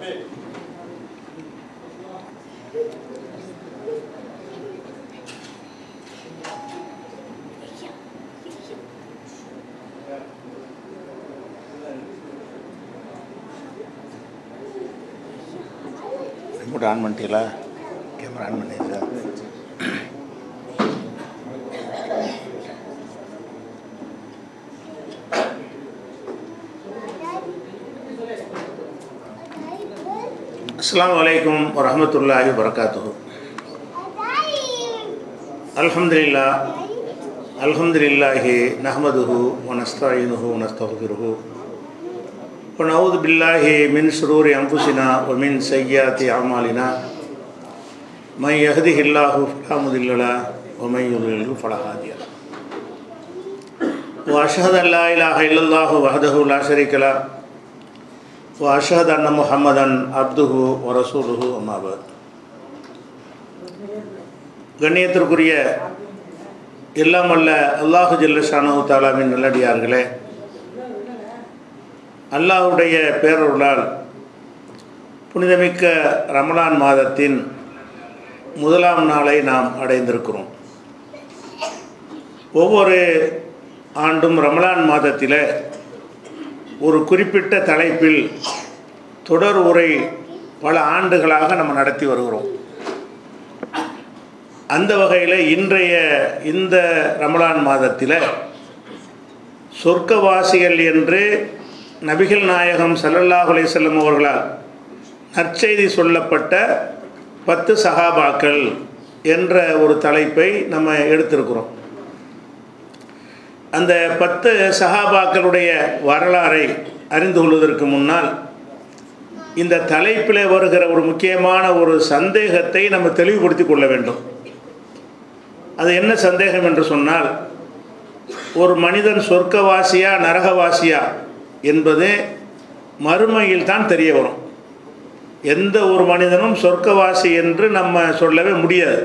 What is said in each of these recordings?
Remote on பண்ணிட்டீங்களா camera on பண்ணிடுச்சா அஸ்ஸலாமு அலைக்கும் வரஹ்மத்துல்லாஹி வரகாத்துஹு அல்ஹம்துலில்லாஹ் அல்ஹம்துலில்லாஹி நஹ்மதுஹு வனஸ்தாயினுஹு வனஸ்தஃபிருஹு ونعوذ بالله من شرور أنفسنا ومن سيئات أعمالنا من يهده الله فلا مضل له ومن يضلل فلا هادي له وأشهد أن لا إله إلا الله وحده لا شريك له وأشهد أن محمدا عبده ورسوله أما بعد கண்ணியத்திற்குரிய எல்லாம் அல்ல அல்லாஹு ஜல்லஷானு தாலாவின் நல்லடியார்களே அல்லாஹுடைய பேரருளால் புனிதமிக்க ரமலான் மாதத்தின் முதலாம் நாளை நாம் அடைந்திருக்கிறோம் ஒவ்வொரு ஆண்டும் ரமலான் மாதத்தில் ஒரு குறிப்பிட்ட தலைப்பில் தொடர் உரை பல ஆண்டுகளாக நம்ம நடத்தி வருகிறோம் அந்த வகையில் இன்றைய இந்த ரமலான் மாதத்தில் சொர்க்கவாசிகள் என்று நபிகள் நாயகம் சல்லல்லாஹ் அலையம் அவர்களால் நற்செய்தி சொல்லப்பட்ட பத்து சகாபாக்கள் என்ற ஒரு தலைப்பை நம்ம எடுத்திருக்கிறோம் அந்த பத்து சகாபாக்களுடைய வரலாறை அறிந்து கொள்வதற்கு முன்னால் இந்த தலைப்பில் வருகிற ஒரு முக்கியமான ஒரு சந்தேகத்தை நம்ம தெளிவுபடுத்தி கொள்ள வேண்டும் அது என்ன சந்தேகம் என்று சொன்னால் ஒரு மனிதன் சொர்க்கவாசியா நரகவாசியா என்பது மறுமையில் தான் தெரிய வரும் எந்த ஒரு மனிதனும் சொர்க்கவாசி என்று நம்ம சொல்லவே முடியாது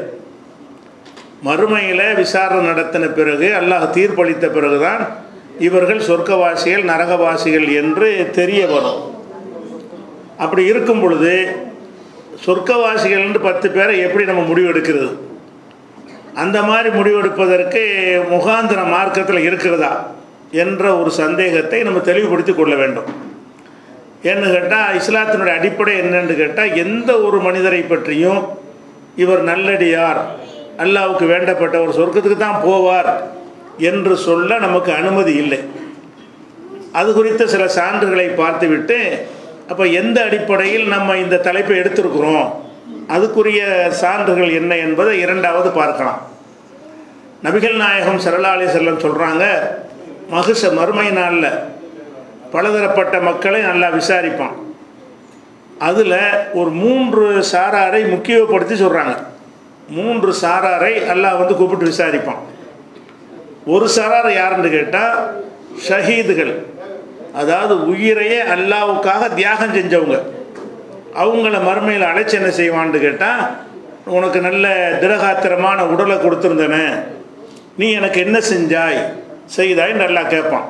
மறுமையில் விசாரணை நடத்தின பிறகு அல்லாஹ் தீர்ப்பளித்த பிறகுதான் இவர்கள் சொர்க்கவாசிகள் நரகவாசிகள் என்று தெரிய வரும் அப்படி இருக்கும் பொழுது சொர்க்கவாசிகள் என்று பத்து பேரை எப்படி நம்ம முடிவெடுக்கிறது அந்த மாதிரி முடிவெடுப்பதற்கு முகாந்திர மார்க்கத்தில் இருக்கிறதா என்ற ஒரு சந்தேகத்தை நம்ம தெளிவுபடுத்தி கொள்ள வேண்டும் ஏன்னு கேட்டால் இஸ்லாத்தினுடைய அடிப்படை என்னன்னு கேட்டால் எந்த ஒரு மனிதரை பற்றியும் இவர் நல்லடியார் அல்லாவுக்கு வேண்டப்பட்ட ஒரு சொர்க்கத்துக்கு தான் போவார் என்று சொல்ல நமக்கு அனுமதி இல்லை அது குறித்த சில சான்றுகளை பார்த்துவிட்டு அப்போ எந்த அடிப்படையில் நம்ம இந்த தலைப்பை எடுத்திருக்கிறோம் அதுக்குரிய சான்றுகள் என்ன என்பதை இரண்டாவது பார்க்கலாம் நபிகள் நாயகம் சரலாலி செல்லம் சொல்கிறாங்க மகுச மறுமை நாளில் பலதரப்பட்ட மக்களை நல்லா விசாரிப்பான் அதில் ஒரு மூன்று சாராரை முக்கியப்படுத்தி சொல்கிறாங்க மூன்று சாராரை அல்லாஹ் வந்து கூப்பிட்டு விசாரிப்பான் ஒரு சாரார் யாருன்னு கேட்டால் ஷஹீதுகள் அதாவது உயிரையே அல்லாவுக்காக தியாகம் செஞ்சவங்க அவங்கள மறுமையில் அழைச்சி என்ன செய்வான்னு கேட்டால் உனக்கு நல்ல திடகாத்திரமான உடலை கொடுத்துருந்தேனே நீ எனக்கு என்ன செஞ்சாய் செய்தாய் நல்லா கேட்பான்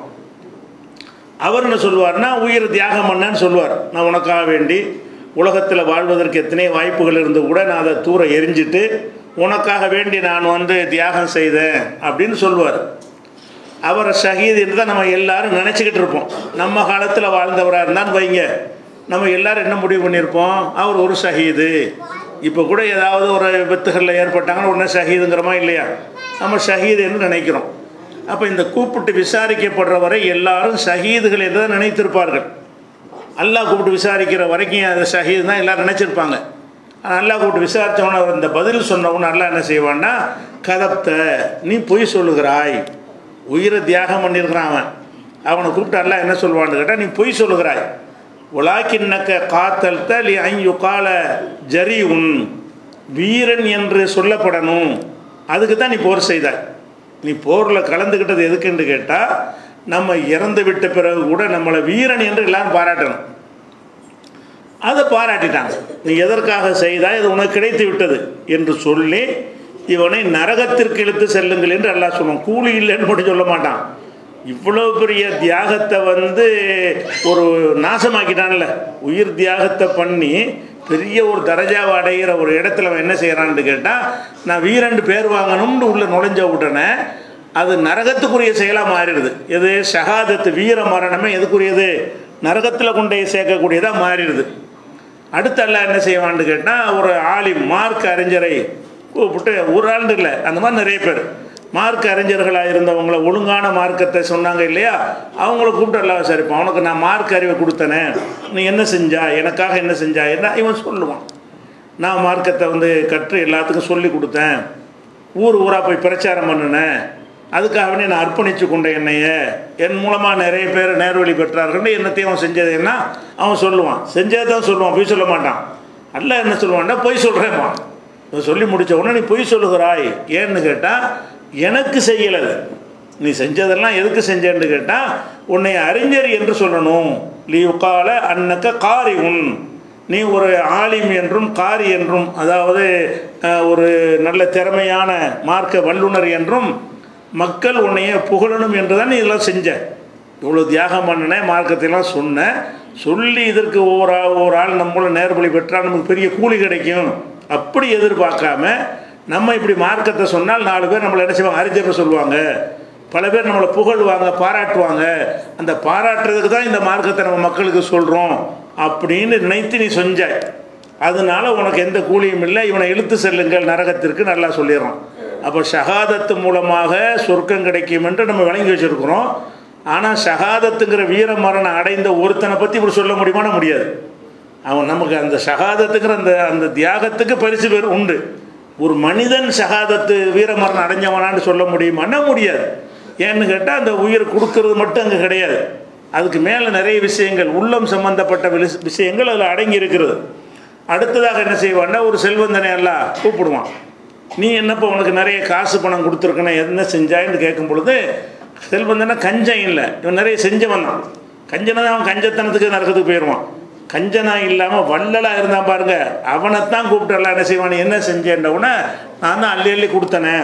அவர் என்ன சொல்லுவார்னா உயிர் தியாகம் பண்ணேன்னு சொல்லுவார் நான் உனக்காக வேண்டி உலகத்தில் வாழ்வதற்கு எத்தனை வாய்ப்புகள் இருந்து கூட நான் அதை தூர எரிஞ்சிட்டு உனக்காக வேண்டி நான் வந்து தியாகம் செய்தேன் அப்படின்னு சொல்லுவார் அவரை ஷஹீத் என்று தான் நம்ம எல்லாரும் நினச்சிக்கிட்டு இருப்போம் நம்ம காலத்தில் வாழ்ந்தவராக இருந்தான்னு வைங்க நம்ம எல்லாரும் என்ன முடிவு பண்ணியிருப்போம் அவர் ஒரு ஷஹீது இப்போ கூட ஏதாவது ஒரு விபத்துகளில் ஏற்பட்டாங்கன்னா உடனே ஷஹீதுங்கிறோமா இல்லையா நம்ம ஷஹீது என்று நினைக்கிறோம் அப்போ இந்த கூப்பிட்டு விசாரிக்கப்படுற வரை எல்லாரும் ஷஹீதுகள் எதை நினைத்திருப்பார்கள் அல்லாஹ் கூப்பிட்டு விசாரிக்கிற வரைக்கும் அது ஷஹீது தான் எல்லோரும் நினச்சிருப்பாங்க ஆனால் அல்லாஹ் கூப்பிட்டு விசாரித்தவன இந்த பதில் சொன்னவன அல்லா என்ன செய்வான்னா கதப்த நீ பொய் சொல்லுகிறாய் உயிரை தியாகம் பண்ணியிருக்கிறான் அவன் அவனை கூப்பிட்டு அல்லா என்ன சொல்லுவான்னு கேட்டால் நீ பொய் சொல்லுகிறாய் உலாக்கின்னக்க காத்தல் தலி ஐயுகால ஜரி உன் வீரன் என்று சொல்லப்படணும் அதுக்கு தான் நீ போர் செய்தாய் நீ போரில் கலந்துக்கிட்டது எதுக்குன்னு கேட்டால் நம்ம இறந்து விட்ட பிறகு கூட நம்மளை வீரன் என்று எல்லாரும் பாராட்டணும் அதை பாராட்டிட்டாங்க நீ எதற்காக செய்தாய் இது உனக்கு கிடைத்து விட்டது என்று சொல்லி இவனை நரகத்திற்கு இழுத்து செல்லுங்கள் என்று எல்லாம் சொல்லுவான் கூலி இல்லைன்னு மட்டும் சொல்ல மாட்டான் இவ்வளோ பெரிய தியாகத்தை வந்து ஒரு நாசமாக்கிட்டான்ல உயிர் தியாகத்தை பண்ணி பெரிய ஒரு தரஜாவை அடைகிற ஒரு இடத்துல அவன் என்ன செய்கிறான்னு கேட்டால் நான் வீரண்டு பேர் வாங்கணும்னு உள்ள நுழைஞ்ச உடனே அது நரகத்துக்குரிய செயலாக மாறிடுது எது ஷஹாதத்து வீர மரணமே எதுக்குரியது நரகத்தில் கொண்டு போய் சேர்க்கக்கூடியதாக மாறிடுது அடுத்து எல்லாம் என்ன செய்வான்னு கேட்டால் ஒரு ஆலிம் மார்க் அறிஞரை கூப்பிட்டு ஒரு ஆண்டு இல்லை அந்த மாதிரி நிறைய பேர் மார்க் அறிஞர்களாக இருந்தவங்கள ஒழுங்கான மார்க்கத்தை சொன்னாங்க இல்லையா அவங்கள கூப்பிட்டு எல்லாம் விசாரிப்பான் அவனுக்கு நான் மார்க் அறிவை கொடுத்தனே நீ என்ன செஞ்சா எனக்காக என்ன செஞ்சா என்ன இவன் சொல்லுவான் நான் மார்க்கத்தை வந்து கற்று எல்லாத்துக்கும் சொல்லி கொடுத்தேன் ஊர் ஊராக போய் பிரச்சாரம் பண்ணினேன் அதுக்காகவே நான் அர்ப்பணித்து கொண்டேன் என்னைய என் மூலமாக நிறைய பேர் நேர்வழி பெற்றார்கள் என்னத்தையும் அவன் செஞ்சது என்ன அவன் சொல்லுவான் செஞ்சதை தான் சொல்லுவான் பொய் சொல்ல மாட்டான் அல்ல என்ன சொல்லுவான்டா பொய் சொல்கிறேன்மா சொல்லி முடித்த உடனே நீ பொய் சொல்லுகிறாய் ஏன்னு கேட்டால் எனக்கு செய்யலை அது. நீ செஞ்சதெல்லாம் எதுக்கு செஞ்சேன்னு கேட்டால் உன்னை அறிஞர் என்று சொல்லணும் லீவுக்கால அன்னக்க காரி உன் நீ ஒரு ஆலிம் என்றும் காரி என்றும் அதாவது அஹ், ஒரு நல்ல திறமையான மார்க்க வல்லுனர் என்றும் மக்கள் உன்னைய புகழணும் என்று தான் நீ இதெல்லாம் செஞ்ச இவ்வளோ தியாகம் பண்ணினேன் மார்க்கத்தையெல்லாம் சொன்னேன் சொல்லி இதற்கு ஒவ்வொரு ஆள் ஒரு ஆள் நம்மள நேர்வழி பெற்றால் நமக்கு பெரிய கூலி கிடைக்கும் அப்படி எதிர்பார்க்காம நம்ம இப்படி மார்க்கத்தை சொன்னால் நாலு பேர் நம்மளை என்ன செய்வாங்க அறிஞர் சொல்லுவாங்க பல பேர் நம்மளை புகழ்வாங்க பாராட்டுவாங்க அந்த பாராட்டுறதுக்கு தான் இந்த மார்க்கத்தை நம்ம மக்களுக்கு சொல்கிறோம் அப்படின்னு நினைத்து நீ செஞ்சாய் அதனால உனக்கு எந்த கூலியும் இல்லை இவனை இழுத்து செல்லுங்கள் நரகத்திற்கு நல்லா சொல்லிடுறான் அப்போ ஷஹாதத்து மூலமாக சொர்க்கம் கிடைக்கும் என்று நம்ம விளங்கி வச்சுருக்கிறோம் ஆனால் ஷஹாதத்துங்கிற வீர மரணம் அடைந்த ஒருத்தனை பற்றி இப்படி சொல்ல முடியுமானா முடியாது அவன் நமக்கு அந்த ஷஹாதத்துங்கிற அந்த அந்த தியாகத்துக்கு பரிசு பேர் உண்டு ஒரு மனிதன் ஷஹாதத்து வீரமரணம் அடைஞ்சவனான்னு சொல்ல முடியுமான்னா முடியாது ஏன்னு கேட்டால் அந்த உயிர் கொடுக்கறது மட்டும் அங்கே கிடையாது அதுக்கு மேலே நிறைய விஷயங்கள் உள்ளம் சம்பந்தப்பட்ட விlis- விஷயங்கள் அதில் அடங்கி இருக்கிறது அடுத்ததாக என்ன செய்வான்னா ஒரு செல்வந்தனை எல்லாம் கூப்பிடுவான் நீ என்னப்போ உனக்கு நிறைய காசு பணம் கொடுத்துருக்கணும் என்ன செஞ்சாயின்னு கேட்கும் பொழுது செல்வந்தனா கஞ்சம் இல்லை இவன் நிறைய செஞ்சவன் தான் கஞ்சனை தான் அவன் கஞ்சத்தனத்துக்கு நரகத்துக்கு போயிடுவான் கஞ்சனா இல்லாமல் வள்ளலாக இருந்தான் பாருங்க அவனைத்தான் கூப்பிட்டு எல்லாம் என்ன செய்வான் நீ என்ன செஞ்சேன்றவுடனே நான் தான் அள்ளி அள்ளி கொடுத்தனே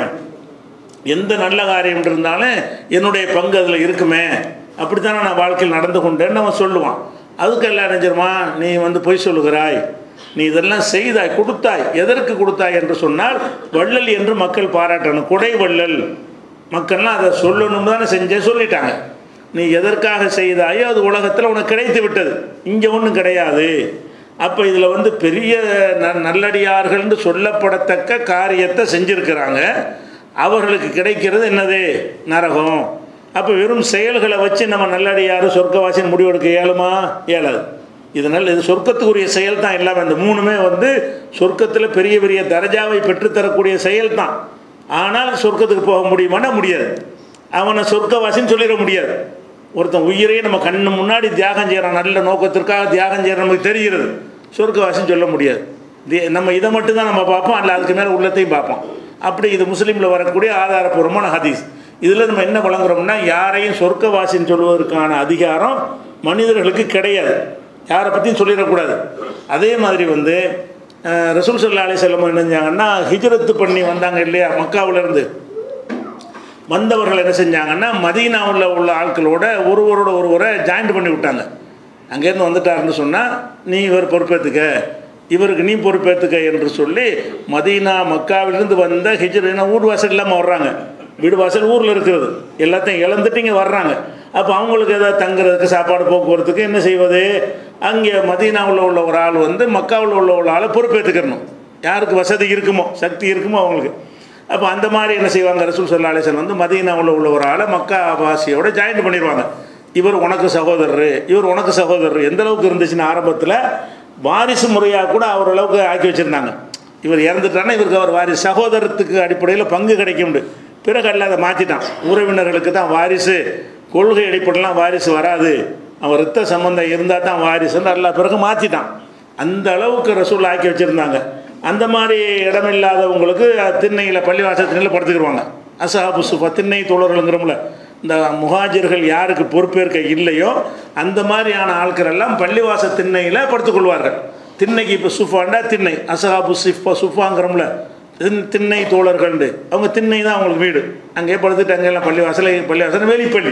எந்த நல்ல காரியம் இருந்தாலும் என்னுடைய பங்கு அதில் இருக்குமே அப்படித்தானே நான் வாழ்க்கையில் நடந்து கொண்டேன்னு அவன் சொல்லுவான் அதுக்கு எல்லாம் நினைச்சிருமா நீ வந்து பொய் சொல்லுகிறாய் நீ இதெல்லாம் செய்தாய் கொடுத்தாய் எதற்கு கொடுத்தாய் என்று சொன்னால் வள்ளல் என்று மக்கள் பாராட்டணும் கொடை வள்ளல் மக்கள்லாம் அதை சொல்லணும்னு தானே செஞ்சேன் சொல்லிட்டாங்க நீ எதற்காக செய்தாயோ அது உலகத்தில் உனக்கு கிடைத்து விட்டது இங்கே ஒன்றும் கிடையாது அப்போ இதில் வந்து பெரிய ந நல்லடியார்கள்னு சொல்லப்படத்தக்க காரியத்தை செஞ்சுருக்கிறாங்க அவர்களுக்கு கிடைக்கிறது என்னது நரகம் அப்போ வெறும் செயல்களை வச்சு நம்ம நல்லடியார் சொர்க்கவாசின்னு முடிவெடுக்க இயலுமா இயலாது இதனால் இது சொர்க்கத்துக்குரிய செயல் தான் எல்லாமே இந்த மூணுமே வந்து சொர்க்கத்தில் பெரிய பெரிய தரஜாவை பெற்றுத்தரக்கூடிய செயல் தான் ஆனால் சொர்க்கத்துக்கு போக முடியுமானா முடியாது அவனை சொர்க்கவாசின்னு சொல்லிட முடியாது ஒருத்தன் உயிரையே நம்ம கண்ணு முன்னாடி தியாகம் செய்கிறான் நல்ல நோக்கத்திற்காக தியாகம் செய்கிற நமக்கு தெரிகிறது சொர்க்கவாசின்னு சொல்ல முடியாது தி- நம்ம இதை மட்டும்தான் நம்ம பார்ப்போம் அல்ல அதுக்கு மேலே உள்ளத்தையும் பார்ப்போம் அப்படி இது முஸ்லீமில் வரக்கூடிய ஆதாரபூர்வமான ஹதீஸ் இதில் நம்ம என்ன வழங்குறோம்னா யாரையும் சொர்க்கவாசின்னு சொல்வதற்கான அதிகாரம் மனிதர்களுக்கு கிடையாது யாரை பற்றியும் சொல்லிடக்கூடாது அதே மாதிரி வந்து அஹ், ரசூல் சல்லா அலி செல்லம் என்ன செஞ்சாங்கன்னா ஹிஜ்ரத்து பண்ணி வந்தாங்க இல்லையா மக்காவுலேருந்து வந்தவர்கள் என்ன செஞ்சாங்கன்னா மதீனாவில் உள்ள ஆட்களோட ஒருவரோட ஒருவரை ஜாயின்ட் பண்ணி விட்டாங்க அங்கேருந்து வந்துட்டாருன்னு சொன்னால் நீ இவர் பொறுப்பேற்றுக்க இவருக்கு நீ பொறுப்பேற்றுக்க என்று சொல்லி மதீனா மக்காவிலிருந்து வந்த ஹிஜ்ரனா ஊர் வாசல் இல்லாமல் வர்றாங்க வீடு வாசல் ஊரில் இருக்கிறது எல்லாத்தையும் இழந்துட்டு இங்கே வர்றாங்க அப்போ அவங்களுக்கு ஏதாவது தங்குறதுக்கு சாப்பாடு போக்குவரத்துக்கு என்ன செய்வது அங்கே மதீனாவில் உள்ள ஒரு ஆள் வந்து மக்காவில் உள்ள ஒரு ஆளை பொறுப்பேற்றுக்கணும் யாருக்கு வசதி இருக்குமோ சக்தி இருக்குமோ அவங்களுக்கு அப்போ அந்த மாதிரி என்ன செய்வாங்க ரசூல் சல்லா அலிசன் வந்து மதீனாவில் உள்ள ஒரு ஆளை மக்கா வாசியோட ஜாயின் பண்ணிடுவாங்க இவர் உனக்கு சகோதரர் இவர் உனக்கு சகோதரர் எந்த அளவுக்கு இருந்துச்சுன்னு ஆரம்பத்தில் வாரிசு முறையாக கூட அவர் அளவுக்கு ஆக்கி வச்சுருந்தாங்க இவர் இறந்துட்டான்னா இவருக்கு அவர் வாரிசு சகோதரத்துக்கு அடிப்படையில் பங்கு கிடைக்கும் பிறகு அல்ல அதை மாற்றிட்டான் உறவினர்களுக்கு தான் வாரிசு கொள்கை அடிப்படையெல்லாம் வாரிசு வராது அவன் ரத்த சம்பந்தம் இருந்தால் தான் வாரிசுன்னு அல்ல பிறகு மாற்றிட்டான் அந்த அளவுக்கு ரசூல் ஆக்கி வச்சுருந்தாங்க அந்த மாதிரி இடமில்லாதவங்களுக்கு திண்ணையில் பள்ளிவாசல் திண்ணையில் படுத்துக்கிடுவாங்க அசஹாபு சுஃபா திண்ணை தோழர்களுங்கிறோம்ல இந்த முஹாஜிர்கள் யாருக்கு பொறுப்பேற்க இல்லையோ அந்த மாதிரியான ஆட்கள் எல்லாம் பள்ளிவாச திண்ணையில் படுத்துக்கொள்வார்கள் திண்ணைக்கு இப்போ சுஃபாண்டா திண்ணை அசஹாபு சிஃபா சுஃபாங்கிறோம்ல திண் திண்ணை தோழர்கள்ண்டு அவங்க திண்ணை தான் அவங்களுக்கு வீடு அங்கேயே படுத்துட்டு அங்கெல்லாம் பள்ளிவாசல் பள்ளிவாசல் வேலிப்பள்ளி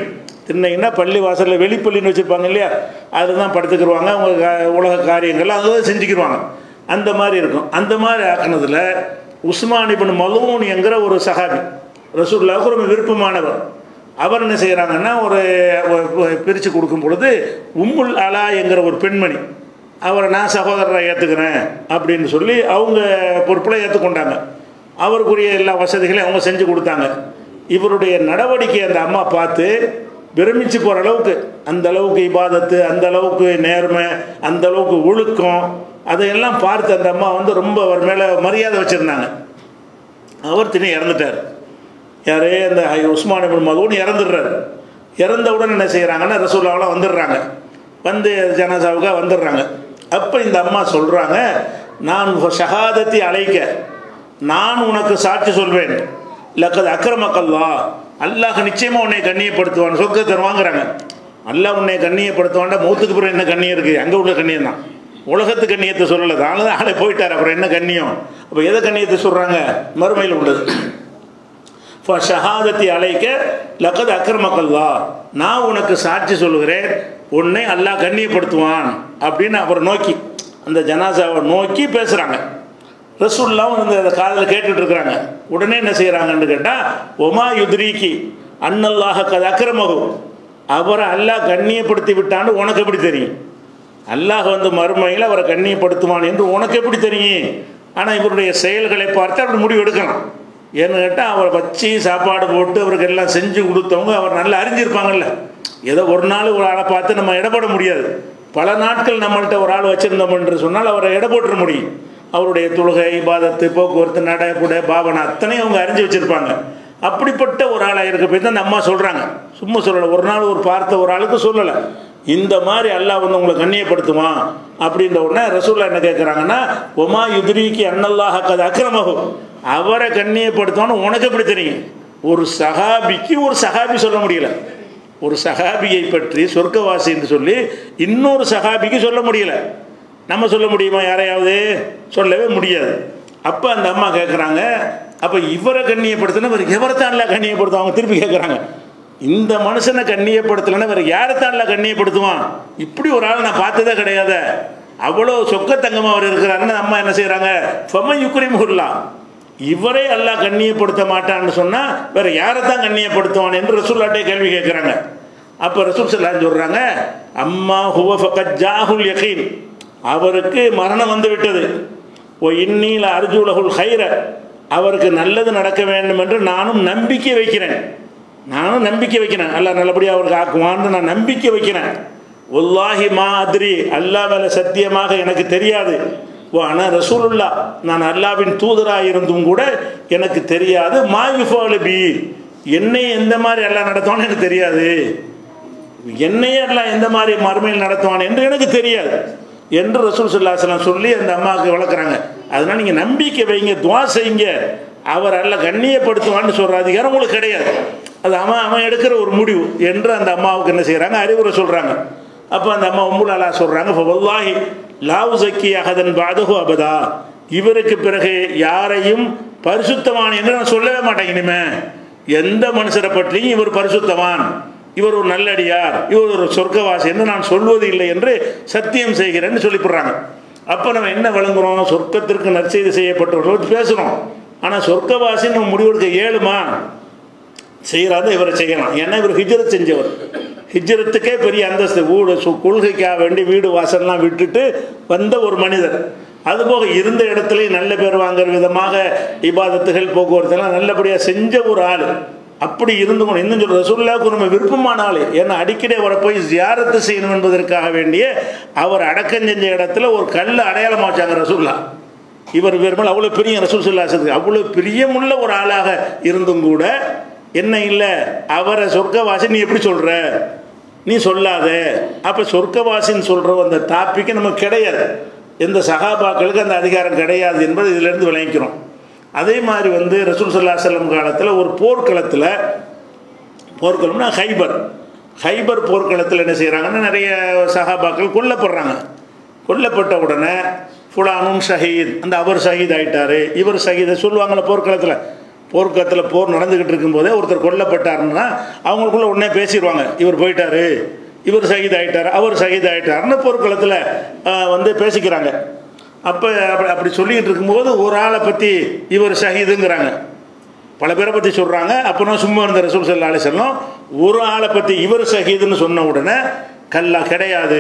திண்ணைன்னா பள்ளி வாசலில் வெளிப்பள்ளின்னு வச்சுருப்பாங்க இல்லையா அதுதான் படுத்துக்கிடுவாங்க அவங்க கா- உலக காரியங்கள் அதுதான் செஞ்சுக்கிடுவாங்க அந்த மாதிரி இருக்கும் அந்த மாதிரி ஆக்கினதில் உஸ்மான் இப்னு மலூன் என்கிற ஒரு சஹாபி ரசூல்லாவுக்கு ரொம்ப விருப்பமானவர் அவர் என்ன செய்கிறாங்கன்னா ஒரு பிரித்து கொடுக்கும் பொழுது உம்முல் அலா என்கிற ஒரு பெண்மணி அவரை நான் சகோதரரை ஏற்றுக்கிறேன் அப்படின்னு சொல்லி அவங்க பொறுப்பில் ஏற்றுக்கொண்டாங்க அவருக்குரிய எல்லா வசதிகளையும் அவங்க செஞ்சு கொடுத்தாங்க இவருடைய நடவடிக்கை அந்த அம்மா பார்த்து பிரமிச்சு போகிற அளவுக்கு அந்த அளவுக்கு இபாதத்து அந்த அளவுக்கு நேர்மை அந்த அளவுக்கு ஒழுக்கம் அதையெல்லாம் பார்த்து அந்த அம்மா வந்து ரொம்ப அவர் மேலே மரியாதை வச்சுருந்தாங்க அவர் திடீர்னு இறந்துட்டார் யாரே அந்த உஸ்மான் இப்னு மதூன் இறந்துடுறாரு இறந்தவுடன் என்ன செய்கிறாங்கன்னா ரசூல்லாவெலாம் வந்துடுறாங்க வந்து ஜனாசாவுக்காக வந்துடுறாங்க அப்போ இந்த அம்மா சொல்கிறாங்க நான் ஷஹாதத்தை அழைக்க நான் உனக்கு சாட்சி சொல்வேன் லக்கது அக்கிரமக்கல்லா அல்லாஹ் நிச்சயமாக உன்னை கண்ணியப்படுத்துவான் சொர்க்க தருவாங்கிறாங்க அல்லாஹ் உன்னை கண்ணியப்படுத்துவான்டா மூத்துக்கு பிறகு என்ன கண்ணியம் இருக்குது அங்கே உள்ள கண்ணியம் தான் உலகத்து கண்ணியத்தை சொல்லலை தான் ஆளை போயிட்டார் அப்புறம் என்ன கண்ணியம் அப்போ எதை கண்ணியத்தை சொல்கிறாங்க மறுமையில் உள்ளது ஷஹாதத்தை அழைக்க லக்கது அக்கிரமக்கல்லா நான் உனக்கு சாட்சி சொல்லுகிறேன் உன்னை அல்லாஹ் கண்ணியப்படுத்துவான் அப்படின்னு அவரை நோக்கி அந்த ஜனாசாவை நோக்கி பேசுகிறாங்க ரசூல்லாவும் இந்த அதை காதில் கேட்டுட்டு இருக்கிறாங்க உடனே என்ன செய்கிறாங்கன்னு கேட்டால் ஒமா யுத்ரீக்கி அன்னல்லாஹ கது அக்கிரமகு அவரை அல்லாஹ் கண்ணியப்படுத்தி விட்டான்னு உனக்கு எப்படி தெரியும் அல்லாஹ் வந்து மறுமையில் அவரை கண்ணியப்படுத்துவான் என்று உனக்கு எப்படி தெரியும் ஆனால் இவருடைய செயல்களை பார்த்து அப்படி முடிவு எடுக்கலாம் ஏன்னு கேட்டால் அவரை வச்சு சாப்பாடு போட்டு அவருக்கு எல்லாம் செஞ்சு கொடுத்தவங்க அவர் நல்லா அறிஞ்சிருப்பாங்கல்ல ஏதோ ஒரு நாள் ஒரு ஆளை பார்த்து நம்ம இடப்பட முடியாது பல நாட்கள் நம்மள்ட்ட ஒரு ஆள் வச்சுருந்தோம் என்று சொன்னால் அவரை எடை போட்டுற முடியும் அவருடைய தொழுகை இபாதத்து போக்குவரத்து நடை புடை பாவனை அத்தனையும் அவங்க அறிஞ்சு வச்சுருப்பாங்க அப்படிப்பட்ட ஒரு ஆளாக இருக்க போய் தான் இந்த அம்மா சொல்கிறாங்க சும்மா சொல்லலை ஒரு நாள் ஒரு பார்த்த ஒரு ஆளுக்கு சொல்லலை இந்த மாதிரி அல்லாஹ் வந்து உங்களை கண்ணியப்படுத்துவான் அப்படின்ற உடனே ரசூல்லா என்ன கேட்குறாங்கன்னா ஒமா யுத்ரிக்கு அன்னல்லாஹ் கது அக்கிரமகும் அவரை கண்ணியப்படுத்துவான்னு உனக்கு எப்படி தெரியும் ஒரு சஹாபிக்கு ஒரு சஹாபி சொல்ல முடியல ஒரு சஹாபியை பற்றி சொர்க்கவாசி என்று சொல்லி இன்னொரு சஹாபிக்கு சொல்ல முடியல நம்ம சொல்ல முடியுமா யாரையாவது சொல்லவே முடியாது அப்போ அந்த அம்மா கேட்குறாங்க அப்போ இவரை கண்ணியப்படுத்தினா இவர் எவரைத்தான் இல்லை கண்ணியப்படுத்தும் அவங்க திருப்பி கேட்குறாங்க இந்த மனுஷனை கண்ணியப்படுத்தலைன்னா வேறு யாரைத்தான் இல்லை கண்ணியப்படுத்துவான் இப்படி ஒரு ஆள் நான் பார்த்ததே கிடையாது அவ்வளோ சொக்கத்தங்கமாக அவர் இருக்கிறாருன்னு அம்மா என்ன செய்கிறாங்க ஃபம யுக்ரிமுல்லா இவரே அல்லாஹ் கண்ணியப்படுத்த மாட்டான்னு சொன்னால் வேற யாரை தான் கண்ணியப்படுத்துவான் என்று ரசூல்லாட்டே கேள்வி கேட்குறாங்க அப்போ ரசூல் சொல்லான்னு சொல்கிறாங்க அம்மா ஹுவ ஃபகத் ஜாஹுல் யகீன் அவருக்கு மரணம் வந்து விட்டது ஓ இன்னீல அர்ஜுலகுல் ஹைர அவருக்கு நல்லது நடக்க வேண்டும் என்று நானும் நம்பிக்கை வைக்கிறேன் நானும் நம்பிக்கை வைக்கிறேன் அல்லாஹ் நல்லபடியாக அவருக்கு ஆக்குவான்னு நான் நம்பிக்கை வைக்கிறேன் ஒல்லாஹி மா அத்ரி அல்லாஹ் மேலே சத்தியமாக எனக்கு தெரியாது ஓ ஆனால் ரசூலுல்லா நான் அல்லாவின் தூதராக இருந்தும் கூட எனக்கு தெரியாது மா யுஃபாலு பி என்னை எந்த மாதிரி எல்லாம் நடத்துவான்னு எனக்கு தெரியாது என்னையே எல்லாம் எந்த மாதிரி மறுமையில் நடத்துவான் என்று எனக்கு தெரியாது என்று ரசூல் சொல்லாசலம் சொல்லி அந்த அம்மாவுக்கு வளர்க்குறாங்க அதனால் நீங்கள் நம்பிக்கை வைங்க துவா செய்யுங்க அவர் அல்ல கண்ணியப்படுத்துவான்னு சொல்கிற அதிகாரம் உங்களுக்கு கிடையாது அது அவன் அவன் எடுக்கிற ஒரு முடிவு என்று அந்த அம்மாவுக்கு என்ன செய்கிறாங்க அறிவுரை சொல்கிறாங்க அப்போ அந்த அம்மா உம்முல் அல்லா சொல்கிறாங்க இப்போ வல்லாஹி லாவு சக்கி அகதன் பாதகு அபதா இவருக்கு பிறகு யாரையும் பரிசுத்தவான் என்று நான் சொல்லவே மாட்டேன் இனிமே எந்த மனுஷரை பற்றியும் இவர் பரிசுத்தவான் இவர் ஒரு நல்லடியார் இவர் ஒரு சொர்க்கவாசி என்று நான் சொல்வது இல்லை என்று சத்தியம் செய்கிறேன்னு சொல்லிவிடுறாங்க அப்போ நம்ம என்ன விளங்குறோம் சொர்க்கத்திற்கு நற்செய்தி செய்யப்பட்டவர்கள் பேசுகிறோம் ஆனால் சொர்க்கவாசி நம்ம முடிவெடுக்க இயலுமா செய்கிறாரு இவரை செய்யலாம் ஏன்னா இவர் ஹிஜ்ரத் செஞ்சவர் ஹிஜ்ரத்துக்கே பெரிய அந்தஸ்து வீடு சு- கொள்கைக்காக வேண்டி வீடு வாசல்லாம் விட்டுட்டு வந்த ஒரு மனிதர் அதுபோக இருந்த இடத்துலையும் நல்ல பேர் வாங்குற விதமாக இபாதத்துகள் போக்குவரத்துலாம் நல்லபடியாக செஞ்ச ஒரு ஆள் அப்படி இருந்து கொண்டு இன்னும் சொல்ற ரசூல்லாவுக்கு நம்ம விருப்பமான ஆள் ஏன்னா அடிக்கடி அவரை போய் ஜியாரத்து செய்யணும் என்பதற்காக வேண்டிய அவர் அடக்கம் செஞ்ச இடத்துல ஒரு கல் அடையாளமாக வச்சாங்க ரசூல்லா இவர் பெருமாள் அவ்வளோ பெரிய ரசூல் சொல்லாசது அவ்வளோ பிரியமுள்ள ஒரு ஆளாக இருந்தும் கூட என்ன இல்லை அவரை சொர்க்கவாசி நீ எப்படி சொல்கிற நீ சொல்லாத அப்போ சொர்க்கவாசின்னு சொல்கிற அந்த டாப்பிக்கு நமக்கு கிடையாது எந்த சகாபாக்களுக்கு அந்த அதிகாரம் கிடையாது என்பது இதிலிருந்து விளங்கிக்கிறோம் அதே மாதிரி வந்து ரசூல் சல்லா செல்லம் காலத்தில் ஒரு போர்க்களத்தில் போர்க்களம்னா ஹைபர் ஹைபர் போர்க்களத்தில் என்ன செய்கிறாங்கன்னா நிறைய சகாபாக்கள் கொல்லப்படுறாங்க கொல்லப்பட்ட உடனே ஃபுலானும் ஷஹீத் அந்த அவர் ஷஹீத் ஆயிட்டாரு இவர் ஷஹீத் சொல்லுவாங்கள்ல போர்க்களத்தில் போர்க்களத்தில் போர் நடந்துக்கிட்டு இருக்கும்போதே ஒருத்தர் கொல்லப்பட்டாருன்னா அவங்களுக்குள்ள உடனே பேசிடுவாங்க இவர் போயிட்டாரு இவர் சகித் ஆயிட்டார் அவர் சகித் ஆயிட்டாருன்னு போர்க்களத்தில் வந்து பேசிக்கிறாங்க அப்போ அப்படி அப்படி சொல்லிக்கிட்டு இருக்கும்போது ஒரு ஆளை பற்றி இவர் ஷஹீதுங்கிறாங்க பல பேரை பற்றி சொல்கிறாங்க அப்புறம் சும்மா இருந்த ரசூல் சல்லா அலி செல்லம் ஒரு ஆளை பற்றி இவர் ஷஹீதுன்னு சொன்ன உடனே கல்லா கிடையாது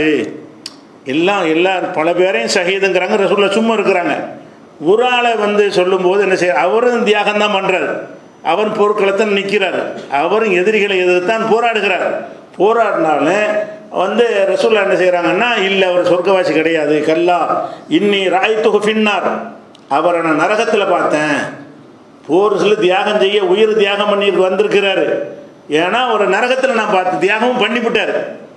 எல்லாம் எல்லா பல பேரையும் ஷஹீதுங்கிறாங்க ரசூலில் சும்மா இருக்கிறாங்க ஒரு ஆளை வந்து சொல்லும்போது என்ன செய்ய அவரும் தியாகம் தான் பண்ணுறாரு அவன் போர்க்களத்தில் நிற்கிறார் அவரும் எதிரிகளை எதிர்த்தான் போராடுகிறார் போராடினாலும் வந்து ரசூல்லா என்ன செய்கிறாங்கன்னா இல்லை அவர் சொர்க்கவாசி கிடையாது கல்லா இன்னி ராய்த்துகு பின்னார் அவரை நான் நரகத்தில் பார்த்தேன் போர்ஸில் தியாகம் செய்ய உயிர் தியாகம் பண்ணி வந்திருக்கிறாரு ஏன்னா ஒரு நரகத்தில் நான் பார்த்து தியாகமும் பண்ணிவிட்டார்